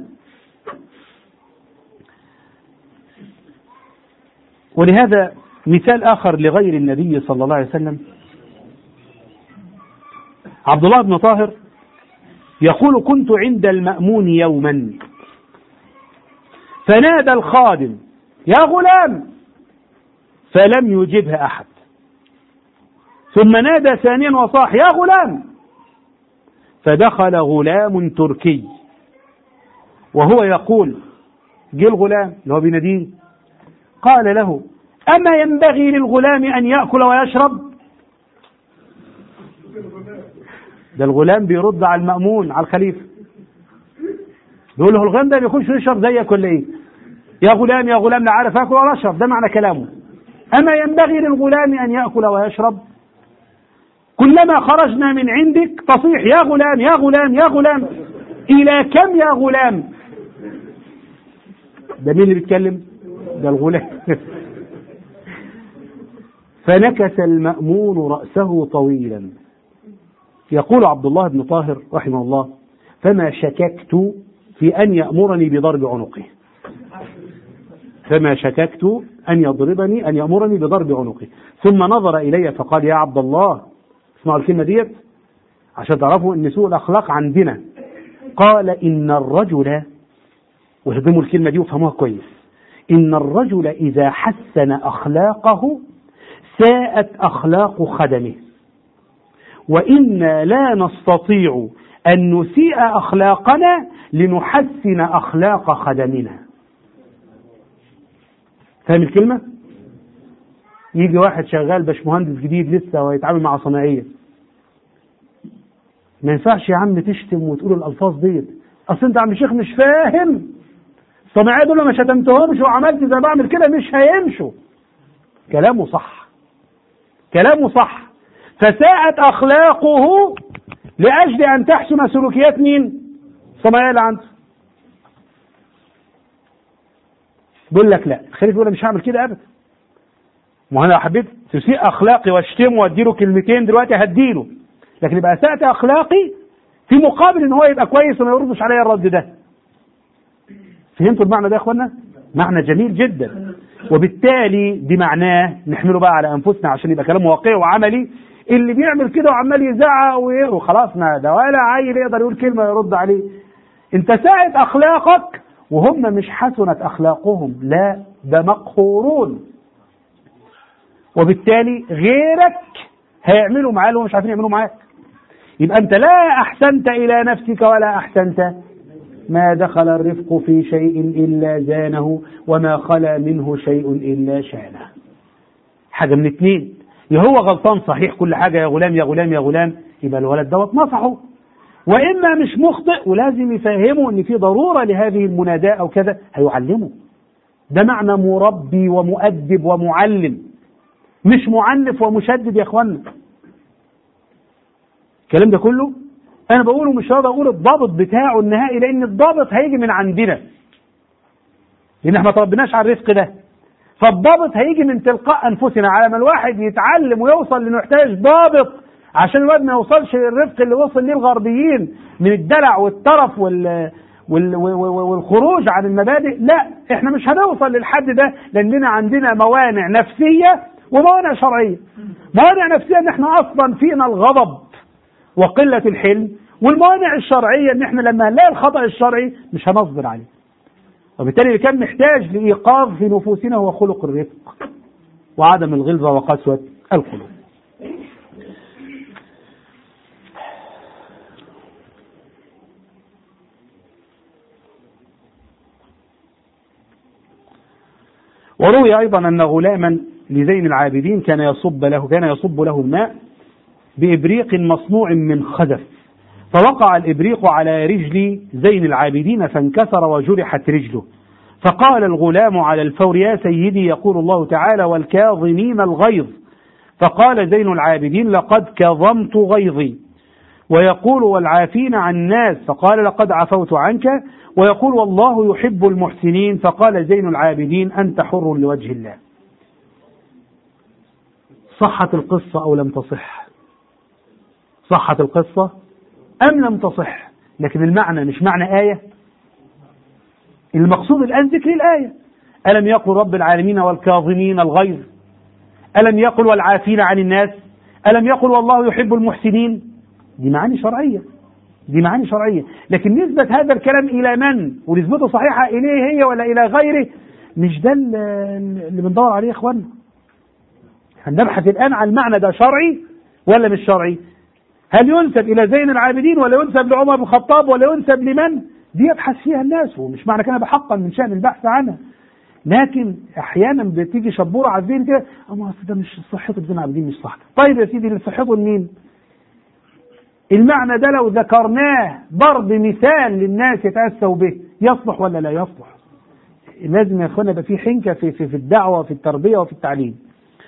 ولهذا مثال اخر لغير النبي صلى الله عليه وسلم عبد الله بن طاهر يقول كنت عند المأمون يوما فنادى الخادم يا غلام فلم يجبه أحد ثم نادى ثانيا وصاح يا غلام فدخل غلام تركي وهو يقول جه الغلام اللي هو بيناديه قال له أما ينبغي للغلام أن يأكل ويشرب ده الغلام بيرد على المأمون على الخليفة بيقول له الغلام ده بيخش يشرب زيك ولا ايه؟ يا غلام يا غلام لا عارف اكل ولا اشرب ده معنى كلامه اما ينبغي للغلام ان ياكل ويشرب كلما خرجنا من عندك تصيح يا غلام يا غلام يا غلام الى كم يا غلام ده مين اللي بيتكلم ده الغلام فنكس المأمون رأسه طويلا يقول عبد الله بن طاهر رحمه الله فما شككت في أن يأمرني بضرب عنقه فما شككت أن يضربني أن يأمرني بضرب عنقه ثم نظر إلي فقال يا عبد الله اسمعوا الكلمة ديت عشان تعرفوا أن سوء الأخلاق عندنا قال إن الرجل واهضموا الكلمة دي وفهموها كويس إن الرجل إذا حسن أخلاقه ساءت أخلاق خدمه وإنا لا نستطيع أن نسيء أخلاقنا لنحسن أخلاق خدمنا فاهم الكلمة؟ يجي واحد شغال باشمهندس جديد لسه ويتعامل مع صناعية ما ينفعش يا عم تشتم وتقول الألفاظ ديت أصل أنت يا عم الشيخ مش فاهم الصناعية دول ما شتمتهمش وعملت زي ما بعمل كده مش هيمشوا كلامه صح كلامه صح فساءت أخلاقه لأجل أن تحسن سلوكيات مين؟ الصناعية اللي عنده. بيقول لك لا، الخليفة يقول مش هعمل كده أبدا. ما أنا لو حبيت تسيء أخلاقي وأشتمه وأديله كلمتين دلوقتي هديله. لكن يبقى أسأت أخلاقي في مقابل إن هو يبقى كويس وما يردش عليا الرد ده. فهمتوا المعنى ده يا إخوانا؟ معنى جميل جدا. وبالتالي بمعناه نحمله بقى على انفسنا عشان يبقى كلام واقعي وعملي اللي بيعمل كده وعمال يزعق وإيه وخلاص ما ده ولا عيل يقدر يقول كلمه يرد عليه انت ساءت اخلاقك وهم مش حسنت اخلاقهم لا ده مقهورون وبالتالي غيرك هيعملوا معاه اللي هم مش عارفين يعملوا معاك يبقى انت لا احسنت الى نفسك ولا احسنت ما دخل الرفق في شيء إلا زانه وما خلا منه شيء إلا شانه حاجة من اتنين يا هو غلطان صحيح كل حاجة يا غلام يا غلام يا غلام يبقى الولد دوت نصحه وإما مش مخطئ ولازم يفهمه إن في ضرورة لهذه المناداة أو كذا هيعلمه ده معنى مربي ومؤدب ومعلم مش معنف ومشدد يا اخوانا الكلام ده كله انا بقوله مش راضي اقول الضابط بتاعه النهائي لان الضابط هيجي من عندنا لان احنا ما تربيناش على الرزق ده فالضابط هيجي من تلقاء انفسنا على ما الواحد يتعلم ويوصل لانه يحتاج ضابط عشان الواد ما يوصلش للرفق اللي وصل ليه الغربيين من الدلع والترف وال وال والخروج عن المبادئ لا احنا مش هنوصل للحد ده لاننا عندنا موانع نفسيه وموانع شرعيه موانع نفسيه ان احنا اصلا فينا الغضب وقله الحلم والموانع الشرعيه ان احنا لما نلاقي الخطا الشرعي مش هنصبر عليه وبالتالي كان محتاج لإيقاظ في نفوسنا هو خلق الرفق وعدم الغلظة وقسوة القلوب وروي أيضا أن غلاما لزين العابدين كان يصب له كان يصب له الماء بإبريق مصنوع من خزف فوقع الإبريق على رجل زين العابدين فانكسر وجرحت رجله فقال الغلام على الفور يا سيدي يقول الله تعالى والكاظمين الغيظ فقال زين العابدين لقد كظمت غيظي ويقول والعافين عن الناس فقال لقد عفوت عنك ويقول والله يحب المحسنين فقال زين العابدين أنت حر لوجه الله صحت القصة أو لم تصح صحت القصة أم لم تصح لكن المعنى مش معنى آية المقصود الآن ذكر الآية ألم يقل رب العالمين والكاظمين الغيظ ألم يقل والعافين عن الناس ألم يقل والله يحب المحسنين دي معاني شرعية دي معاني شرعية لكن نسبة هذا الكلام إلى من ونسبته صحيحة إليه هي ولا إلى غيره مش ده اللي بندور عليه يا إخوانا هنبحث الآن عن المعنى ده شرعي ولا مش شرعي هل ينسب إلى زين العابدين ولا ينسب لعمر بن الخطاب ولا ينسب لمن دي يبحث فيها الناس ومش معنى كده بحقا من شأن البحث عنها لكن احيانا بتيجي شبوره على الذهن كده اما اصل ده مش صحته زين العابدين مش صح طيب يا سيدي اللي صحته لمين المعنى ده لو ذكرناه ضرب مثال للناس يتأسوا به يصلح ولا لا يصلح لازم يا اخوانا يبقى في حنكه في, في, في الدعوه وفي التربيه وفي التعليم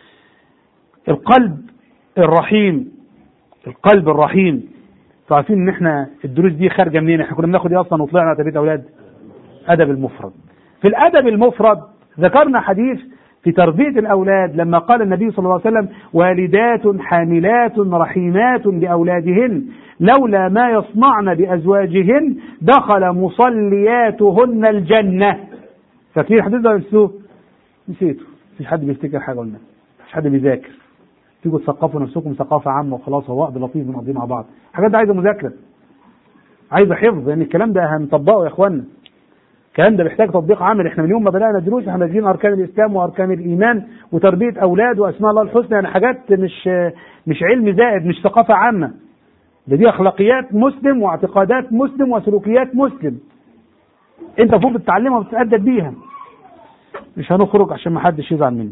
القلب الرحيم القلب الرحيم عارفين ان احنا الدروس دي خارجه منين احنا كنا بناخد ايه اصلا وطلعنا تربيه اولاد ادب المفرد في الادب المفرد ذكرنا حديث في تربيه الاولاد لما قال النبي صلى الله عليه وسلم والدات حاملات رحيمات لاولادهن لولا ما يصنعن بازواجهن دخل مصلياتهن الجنه فاكرين الحديث ده نسيته نسيته مفيش حد بيفتكر حاجه قلنا مفيش حد بيذاكر تيجوا تثقفوا نفسكم ثقافه عامه وخلاص هو وقت لطيف بنقضيه مع بعض الحاجات دي عايزه مذاكره عايزه حفظ لان يعني الكلام ده هنطبقه يا اخوانا الكلام ده محتاج تطبيق عملي احنا من يوم ما بدانا دروس احنا ماسكين اركان الاسلام واركان الايمان وتربيه اولاد واسماء الله الحسنى يعني حاجات مش مش علم زائد مش ثقافه عامه ده دي اخلاقيات مسلم واعتقادات مسلم وسلوكيات مسلم انت المفروض تتعلمها وتتادب بيها مش هنخرج عشان ما حدش يزعل مني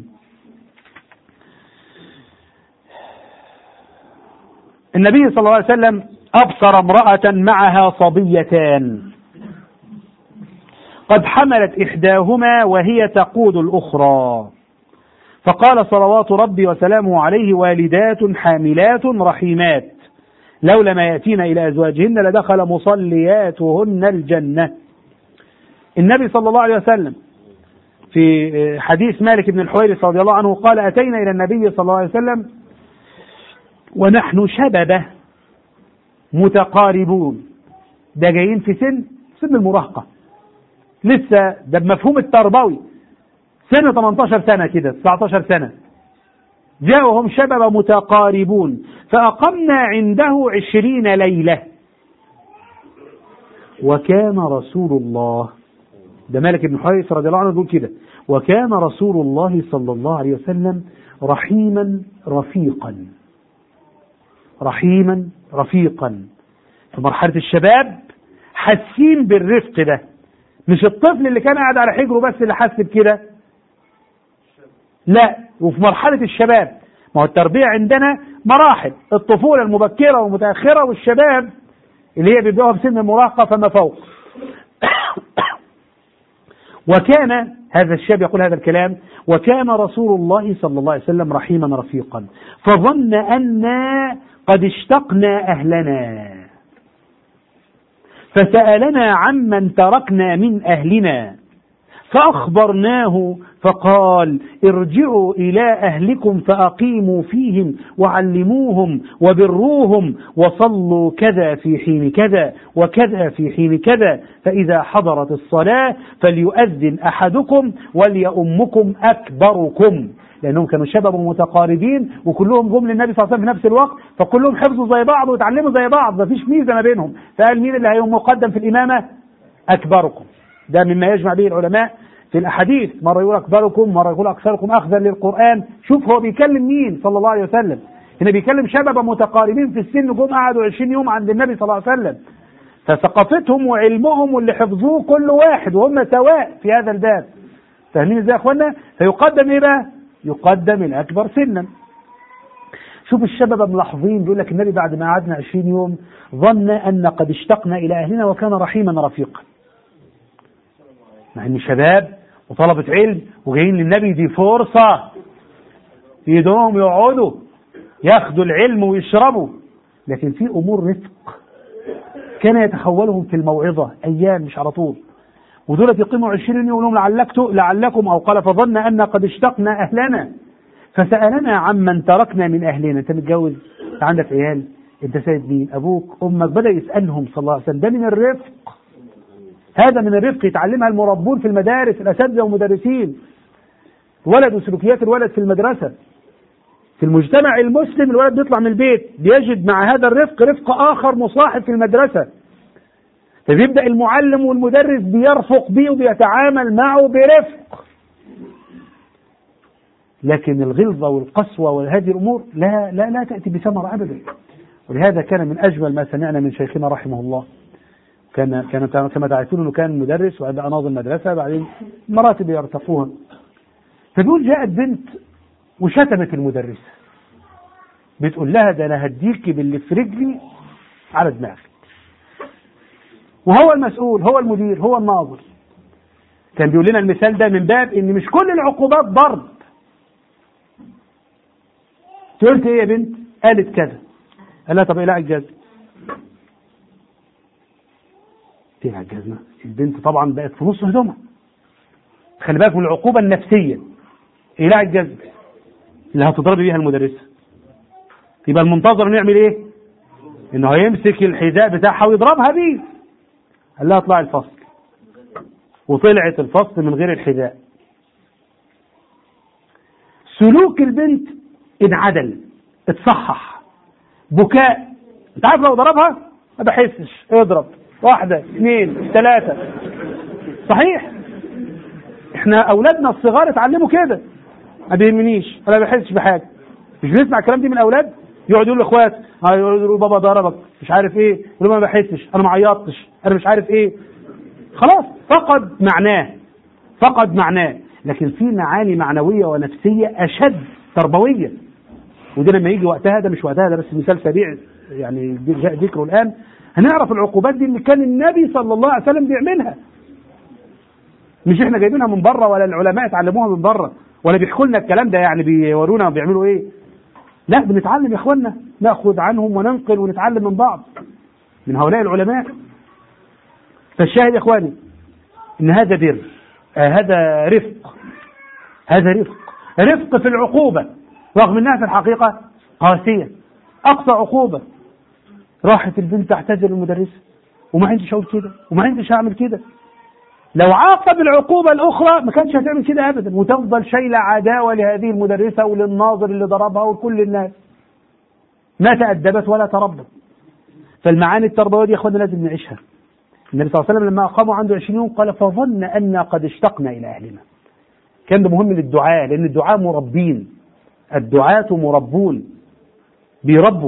النبي صلى الله عليه وسلم أبصر امرأة معها صبيتان قد حملت إحداهما وهي تقود الأخرى فقال صلوات ربي وسلامه عليه والدات حاملات رحيمات لولا ما يأتين إلى أزواجهن لدخل مصلياتهن الجنة النبي صلى الله عليه وسلم في حديث مالك بن الحويرث رضي الله عنه قال أتينا إلى النبي صلى الله عليه وسلم ونحن شببة متقاربون ده جايين في سن سن المراهقة لسه ده بمفهوم التربوي سن 18 سنة كده 19 سنة جاءهم شباب متقاربون فأقمنا عنده عشرين ليلة وكان رسول الله ده مالك بن حويس رضي الله عنه يقول كده وكان رسول الله صلى الله عليه وسلم رحيما رفيقا رحيما رفيقا في مرحلة الشباب حاسين بالرفق ده مش الطفل اللي كان قاعد على حجره بس اللي حس بكده لا وفي مرحلة الشباب ما هو التربية عندنا مراحل الطفولة المبكرة والمتأخرة والشباب اللي هي بيبدأوها بسن المراهقة فما فوق وكان هذا الشاب يقول هذا الكلام وكان رسول الله صلى الله عليه وسلم رحيما رفيقا فظن أنا قد اشتقنا أهلنا فسألنا عمن تركنا من أهلنا فأخبرناه فقال ارجعوا إلى أهلكم فأقيموا فيهم وعلموهم وبروهم وصلوا كذا في حين كذا وكذا في حين كذا فإذا حضرت الصلاة فليؤذن أحدكم وليؤمكم أكبركم لأنهم كانوا شباب متقاربين وكلهم جم للنبي صلى الله عليه وسلم في نفس الوقت فكلهم حفظوا زي بعض وتعلموا زي بعض مفيش ميزة ما بينهم فقال مين اللي هيقوم مقدم في الإمامة أكبركم ده مما يجمع به العلماء في الأحاديث مرة يقول أكبركم مرة يقول أكثركم أخذا للقرآن شوف هو بيكلم مين صلى الله عليه وسلم هنا بيكلم شباب متقاربين في السن جم قعدوا 20 يوم عند النبي صلى الله عليه وسلم فثقافتهم وعلمهم واللي حفظوه كل واحد وهم سواء في هذا الباب فاهمين ازاي يا اخوانا فيقدم ايه بقى يقدم الاكبر سنا شوف الشباب ملاحظين بيقول لك النبي بعد ما قعدنا 20 يوم ظن ان قد اشتقنا الى اهلنا وكان رحيما رفيقا مع ان شباب وطلبة علم وجايين للنبي دي فرصة يدوم يقعدوا ياخدوا العلم ويشربوا لكن في امور رفق كان يتخولهم في الموعظة ايام مش على طول ودول يقيموا عشرين يوم لهم لعلك لعلكم او قال فظن ان قد اشتقنا اهلنا فسالنا عمن تركنا من اهلنا انت متجوز انت عندك عيال انت سيد مين ابوك امك بدا يسالهم صلى الله عليه وسلم ده من الرفق هذا من الرفق يتعلمها المربون في المدارس الاساتذه والمدرسين ولد وسلوكيات الولد في المدرسه في المجتمع المسلم الولد بيطلع من البيت بيجد مع هذا الرفق رفق اخر مصاحب في المدرسه فبيبدا المعلم والمدرس بيرفق بيه وبيتعامل معه برفق لكن الغلظه والقسوه وهذه الامور لا لا لا تاتي بثمر ابدا ولهذا كان من اجمل ما سمعنا من شيخنا رحمه الله كان كان كما تعرفون انه كان مدرس وبقى ناظم مدرسه بعدين مراتب يرتقوها فبيقول جاءت بنت وشتمت المدرسه بتقول لها ده انا هديكي باللي في رجلي على دماغك وهو المسؤول هو المدير هو الناظر كان بيقول لنا المثال ده من باب ان مش كل العقوبات ضرب قلت ايه يا بنت قالت كذا قال لها طب اقلعي الجزمه تقلع الجزمه البنت طبعا بقت في نص هدومها خلي بالك من العقوبه النفسيه اقلعي الجزمه اللي هتضربي بيها المدرسه يبقى المنتظر انه يعمل ايه؟ انه هيمسك الحذاء بتاعها ويضربها بيه قال لها اطلعي الفصل وطلعت الفصل من غير الحذاء سلوك البنت انعدل اتصحح بكاء انت عارف لو ضربها ما بحسش اضرب واحدة اثنين ثلاثة صحيح احنا اولادنا الصغار اتعلموا كده ما بيهمنيش انا ما بحسش بحاجة مش بنسمع الكلام دي من الاولاد يقعد يقول لاخوات يقولوا بابا ضربك مش عارف ايه يقول ما بحسش انا ما عيطتش انا مش عارف ايه خلاص فقد معناه فقد معناه لكن في معاني معنوية ونفسية أشد تربوية وده لما يجي وقتها ده مش وقتها ده بس مثال سريع يعني جاء ذكره الآن هنعرف العقوبات دي اللي كان النبي صلى الله عليه وسلم بيعملها مش احنا جايبينها من بره ولا العلماء اتعلموها من بره ولا بيحكوا لنا الكلام ده يعني بيورونا بيعملوا ايه لا بنتعلم يا اخوانا ناخذ عنهم وننقل ونتعلم من بعض من هؤلاء العلماء فالشاهد يا اخواني ان هذا بر آه هذا رفق هذا رفق رفق في العقوبة رغم انها في الحقيقة قاسية اقصى عقوبة راحت البنت تعتذر للمدرسة وما عنديش اقول كده وما عنديش اعمل كده لو عاقب العقوبة الأخرى ما كانش هتعمل كده أبدا وتفضل شايلة عداوة لهذه المدرسة وللناظر اللي ضربها وكل الناس ما تأدبت ولا تربت فالمعاني التربوية دي يا اخوانا لازم نعيشها النبي صلى الله عليه وسلم لما أقاموا عنده 20 يوم قال فظن أن قد اشتقنا إلى أهلنا كان ده مهم للدعاء لأن الدعاء مربين الدعاة مربون بيربوا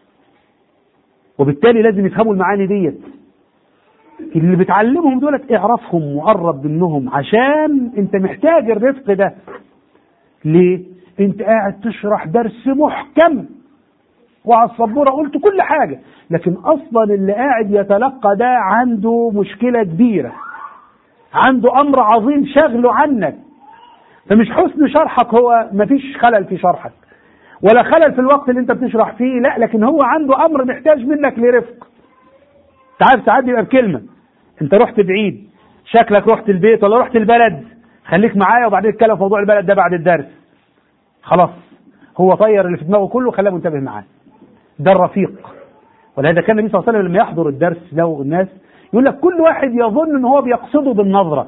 وبالتالي لازم يفهموا المعاني ديت اللي بتعلمهم دولت اعرفهم وقرب منهم عشان انت محتاج الرفق ده ليه انت قاعد تشرح درس محكم وعلى السبوره قلت كل حاجه لكن اصلا اللي قاعد يتلقى ده عنده مشكله كبيره عنده امر عظيم شغله عنك فمش حسن شرحك هو مفيش خلل في شرحك ولا خلل في الوقت اللي انت بتشرح فيه لا لكن هو عنده امر محتاج منك لرفق تعرف ساعات يبقى بكلمه انت رحت بعيد شكلك رحت البيت ولا رحت البلد خليك معايا وبعدين اتكلم في موضوع البلد ده بعد الدرس خلاص هو طير اللي في دماغه كله خلاه منتبه معاه ده الرفيق ولهذا كان النبي صلى الله عليه وسلم لما يحضر الدرس له الناس يقول لك كل واحد يظن ان هو بيقصده بالنظره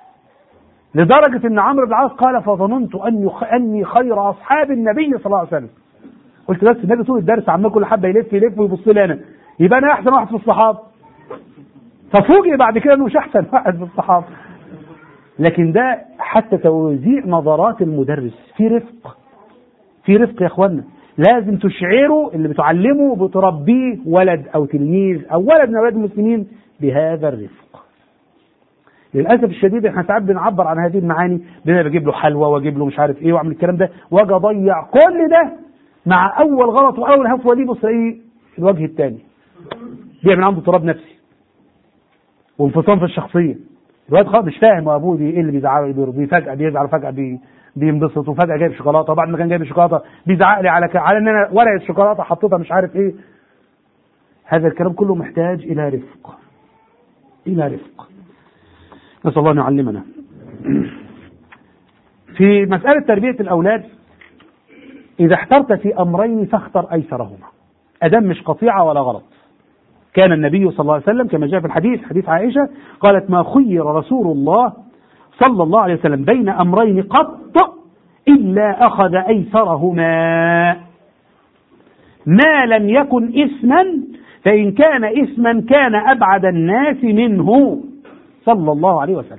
لدرجة ان عمرو بن العاص قال فظننت اني اني خير اصحاب النبي صلى الله عليه وسلم قلت بس النبي طول الدرس عمال كل حبه يلف يلف ويبص لي انا يبقى انا احسن واحد في الصحابه ففوجئ بعد كده انه مش احسن واحد في الصحابه لكن ده حتى توزيع نظرات المدرس في رفق في رفق يا اخوانا لازم تشعره اللي بتعلمه بتربيه ولد او تلميذ او ولد من اولاد المسلمين بهذا الرفق للاسف الشديد احنا ساعات بنعبر عن هذه المعاني بان انا بجيب له حلوى واجيب له مش عارف ايه واعمل الكلام ده واجي اضيع كل ده مع اول غلط واول هفوه ليه بص ايه الوجه الثاني بيعمل عنده اضطراب نفسي وانفصام في الشخصيه الواد خالص مش فاهم ابوه ايه اللي بيزعق بيرضيه فجاه بيزعل فجاه بي بينبسط وفجاه جايب شوكولاته وبعد ما كان جايب شوكولاته بيزعق لي على ك... على ان انا ورقه شوكولاته حطيتها مش عارف ايه هذا الكلام كله محتاج الى رفق الى رفق نسال الله ان يعلمنا في مساله تربيه الاولاد اذا احترت في امرين فاختر ايسرهما ادم مش قطيعه ولا غلط كان النبي صلى الله عليه وسلم كما جاء في الحديث حديث عائشه قالت ما خير رسول الله صلى الله عليه وسلم بين امرين قط الا اخذ ايسرهما ما لم يكن اسما فان كان اسما كان ابعد الناس منه صلى الله عليه وسلم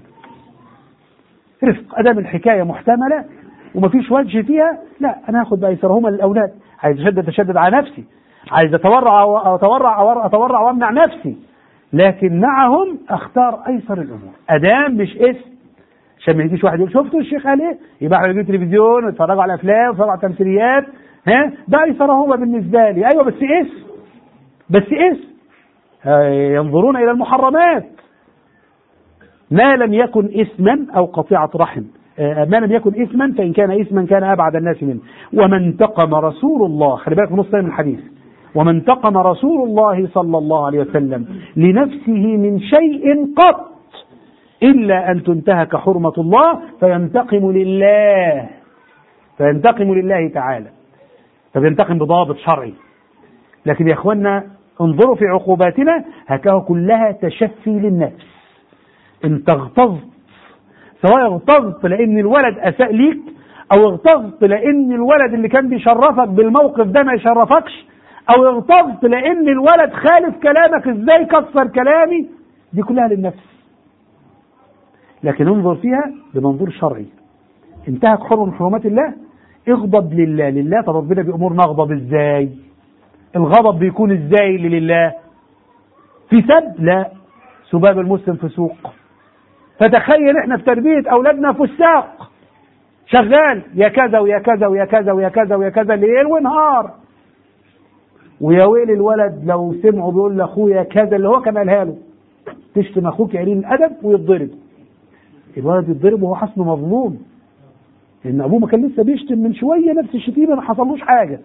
رفق ادام الحكايه محتمله ومفيش وجه فيها لا انا هاخد بايسرهما للاولاد عايز اشدد اشدد على نفسي عايز اتورع او اتورع او اتورع وامنع نفسي لكن معهم اختار ايسر الامور ادام مش اسم عشان ما يجيش واحد يقول شفتوا الشيخ قال ايه يبقى احنا نجيب تلفزيون ويتفرجوا على افلام ويتفرجوا على تمثيليات ها ده ايسرهما بالنسبه لي ايوه بس اسم بس اسم ينظرون الى المحرمات ما لم يكن اسما او قطيعه رحم ما لم يكن اسما فان كان اسما كان ابعد الناس منه ومن انتقم رسول الله خلي بالك في نص من الحديث ومن انتقم رسول الله صلى الله عليه وسلم لنفسه من شيء قط إلا أن تنتهك حرمة الله فينتقم لله فينتقم لله تعالى فبينتقم بضابط شرعي لكن يا اخوانا انظروا في عقوباتنا هكذا كلها تشفي للنفس انت اغتظت سواء اغتظت لان الولد اساء ليك او اغتظت لان الولد اللي كان بيشرفك بالموقف ده ما يشرفكش او اغتظت لان الولد خالف كلامك ازاي كسر كلامي دي كلها للنفس لكن انظر فيها بمنظور شرعي انتهك حرمة من حرمات الله اغضب لله لله طب ربنا بيأمر نغضب ازاي الغضب بيكون ازاي لله في سب لا سباب المسلم فسوق فتخيل احنا في تربية اولادنا فساق شغال يا كذا ويا كذا ويا كذا ويا كذا ويا كذا ليل ونهار ويا ويل الولد لو سمعه بيقول لاخويا كذا اللي هو كان قالها له تشتم اخوك يا قليل الادب ويتضرب الولد يتضرب وهو حاسس مظلوم لان ابوه ما كان لسه بيشتم من شويه نفس الشتيمه ما حصلوش حاجه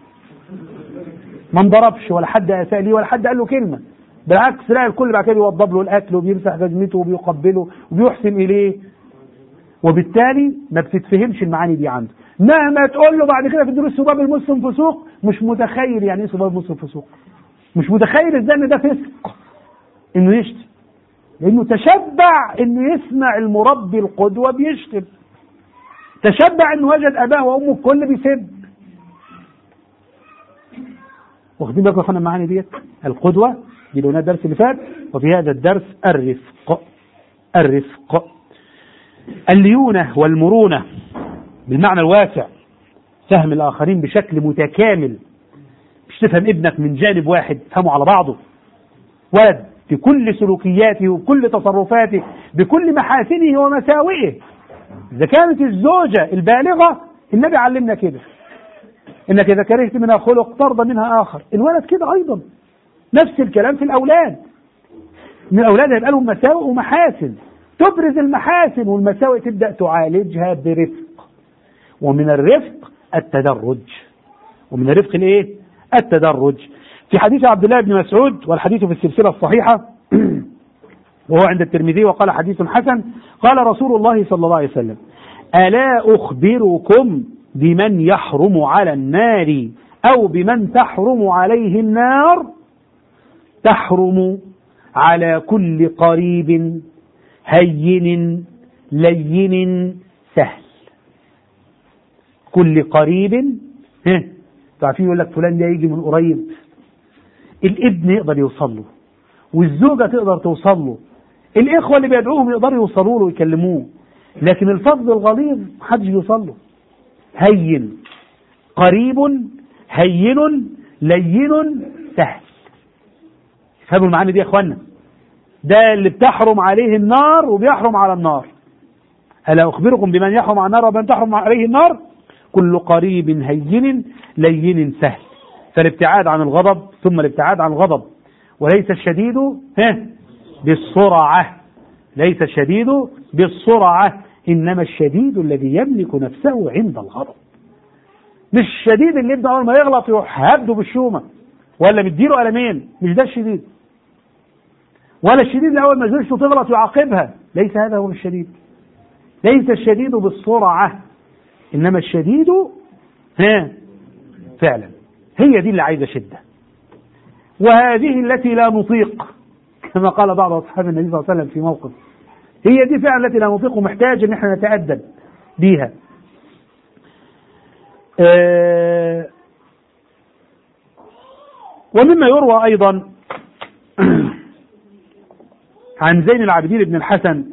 ما انضربش ولا حد اساء ليه ولا حد قال له كلمه بالعكس لا الكل بعد كده بيوضب له الاكل وبيمسح جزمته وبيقبله وبيحسن اليه وبالتالي ما بتتفهمش المعاني دي عنده مهما تقول له بعد كده في الدروس سباب المسلم فسوق مش متخيل يعني ايه سباب المسلم فسوق مش متخيل ازاي ان ده فسق انه يشتم لانه تشبع انه يسمع المربي القدوه بيشتم تشبع انه وجد اباه وامه الكل بيسب واخدين بالكم يا اخوانا المعاني ديت القدوه دي لنا الدرس اللي فات وفي هذا الدرس الرفق الرفق الليونه والمرونه بالمعنى الواسع فهم الاخرين بشكل متكامل مش تفهم ابنك من جانب واحد تفهمه على بعضه ولد بكل سلوكياته وكل تصرفاته بكل محاسنه ومساوئه إذا كانت الزوجة البالغة النبي علمنا كده إنك إذا كرهت منها خلق ترضى منها آخر الولد كده أيضا نفس الكلام في الأولاد من الأولاد هيبقى لهم مساوئ ومحاسن تبرز المحاسن والمساوئ تبدأ تعالجها برفق ومن الرفق التدرج ومن الرفق الايه؟ التدرج في حديث عبد الله بن مسعود والحديث في السلسلة الصحيحة وهو عند الترمذي وقال حديث حسن قال رسول الله صلى الله عليه وسلم ألا أخبركم بمن يحرم على النار أو بمن تحرم عليه النار تحرم على كل قريب هين لين سهل كل قريب ها تعرفين يقول لك فلان ده يجي من قريب الابن يقدر يوصل له والزوجة تقدر توصل له الإخوة اللي بيدعوهم يقدروا يوصلوا له ويكلموه لكن الفضل الغليظ محدش بيوصل له هين قريب هين لين سهل فهموا المعاني دي يا اخوانا ده اللي بتحرم عليه النار وبيحرم على النار ألا أخبركم بمن يحرم على النار ومن تحرم عليه النار كل قريب هين لين سهل فالابتعاد عن الغضب ثم الابتعاد عن الغضب وليس الشديد ها بالسرعة ليس الشديد بالسرعة إنما الشديد الذي يملك نفسه عند الغضب مش الشديد اللي يبدأ أول ما يغلط يروح هبده بالشومة ولا مديله قلمين مش ده الشديد ولا الشديد اللي أول ما زوجته تغلط يعاقبها ليس هذا هو الشديد ليس الشديد بالسرعة إنما الشديد ها فعلا هي دي اللي عايزة شدة وهذه التي لا نطيق كما قال بعض أصحاب النبي صلى الله عليه وسلم في موقف هي دي فعلا التي لا نطيق ومحتاج ان احنا نتأدب بيها آه ومما يروى أيضا عن زين العابدين بن الحسن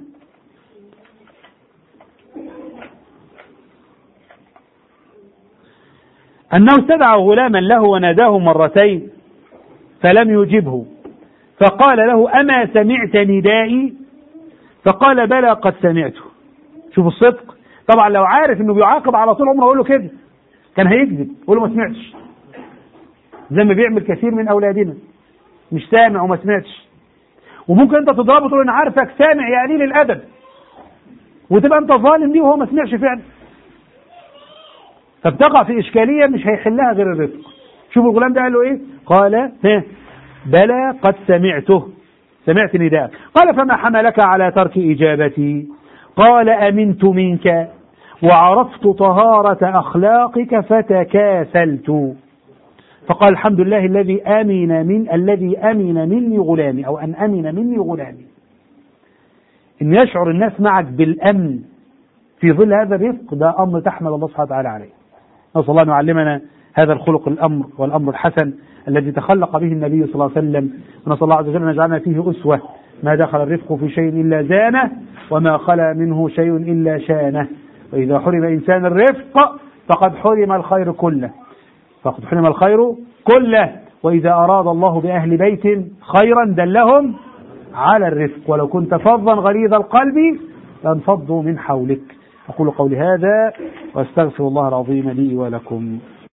أنه استدعى غلاما له وناداه مرتين فلم يجبه فقال له أما سمعت ندائي فقال بلى قد سمعته شوف الصدق طبعا لو عارف انه بيعاقب على طول عمره يقول له كده كان هيكذب يقول له ما سمعتش زي ما بيعمل كثير من اولادنا مش سامع وما سمعتش وممكن انت تضربه تقول انا عارفك سامع يا قليل الادب وتبقى انت ظالم ليه وهو ما سمعش فعلا فبتقع في اشكاليه مش هيحلها غير الرفق شوف الغلام ده قال له ايه قال ها بلى قد سمعته سمعت نداء قال فما حملك على ترك إجابتي قال أمنت منك وعرفت طهارة أخلاقك فتكاسلت فقال الحمد لله الذي أمن من الذي أمن مني غلامي أو أن أمن مني غلامي إن يشعر الناس معك بالأمن في ظل هذا الرفق ده أمر تحمل الله سبحانه وتعالى عليه نسأل الله أن يعلمنا هذا الخلق الأمر والأمر الحسن الذي تخلق به النبي صلى الله عليه وسلم ونسأل الله عز وجل أن يجعلنا فيه أسوة ما دخل الرفق في شيء إلا زانه وما خلا منه شيء إلا شانه وإذا حرم إنسان الرفق فقد حرم الخير كله فقد حرم الخير كله وإذا أراد الله بأهل بيت خيرا دلهم على الرفق ولو كنت فظا غليظ القلب لانفضوا من حولك أقول قولي هذا وأستغفر الله العظيم لي ولكم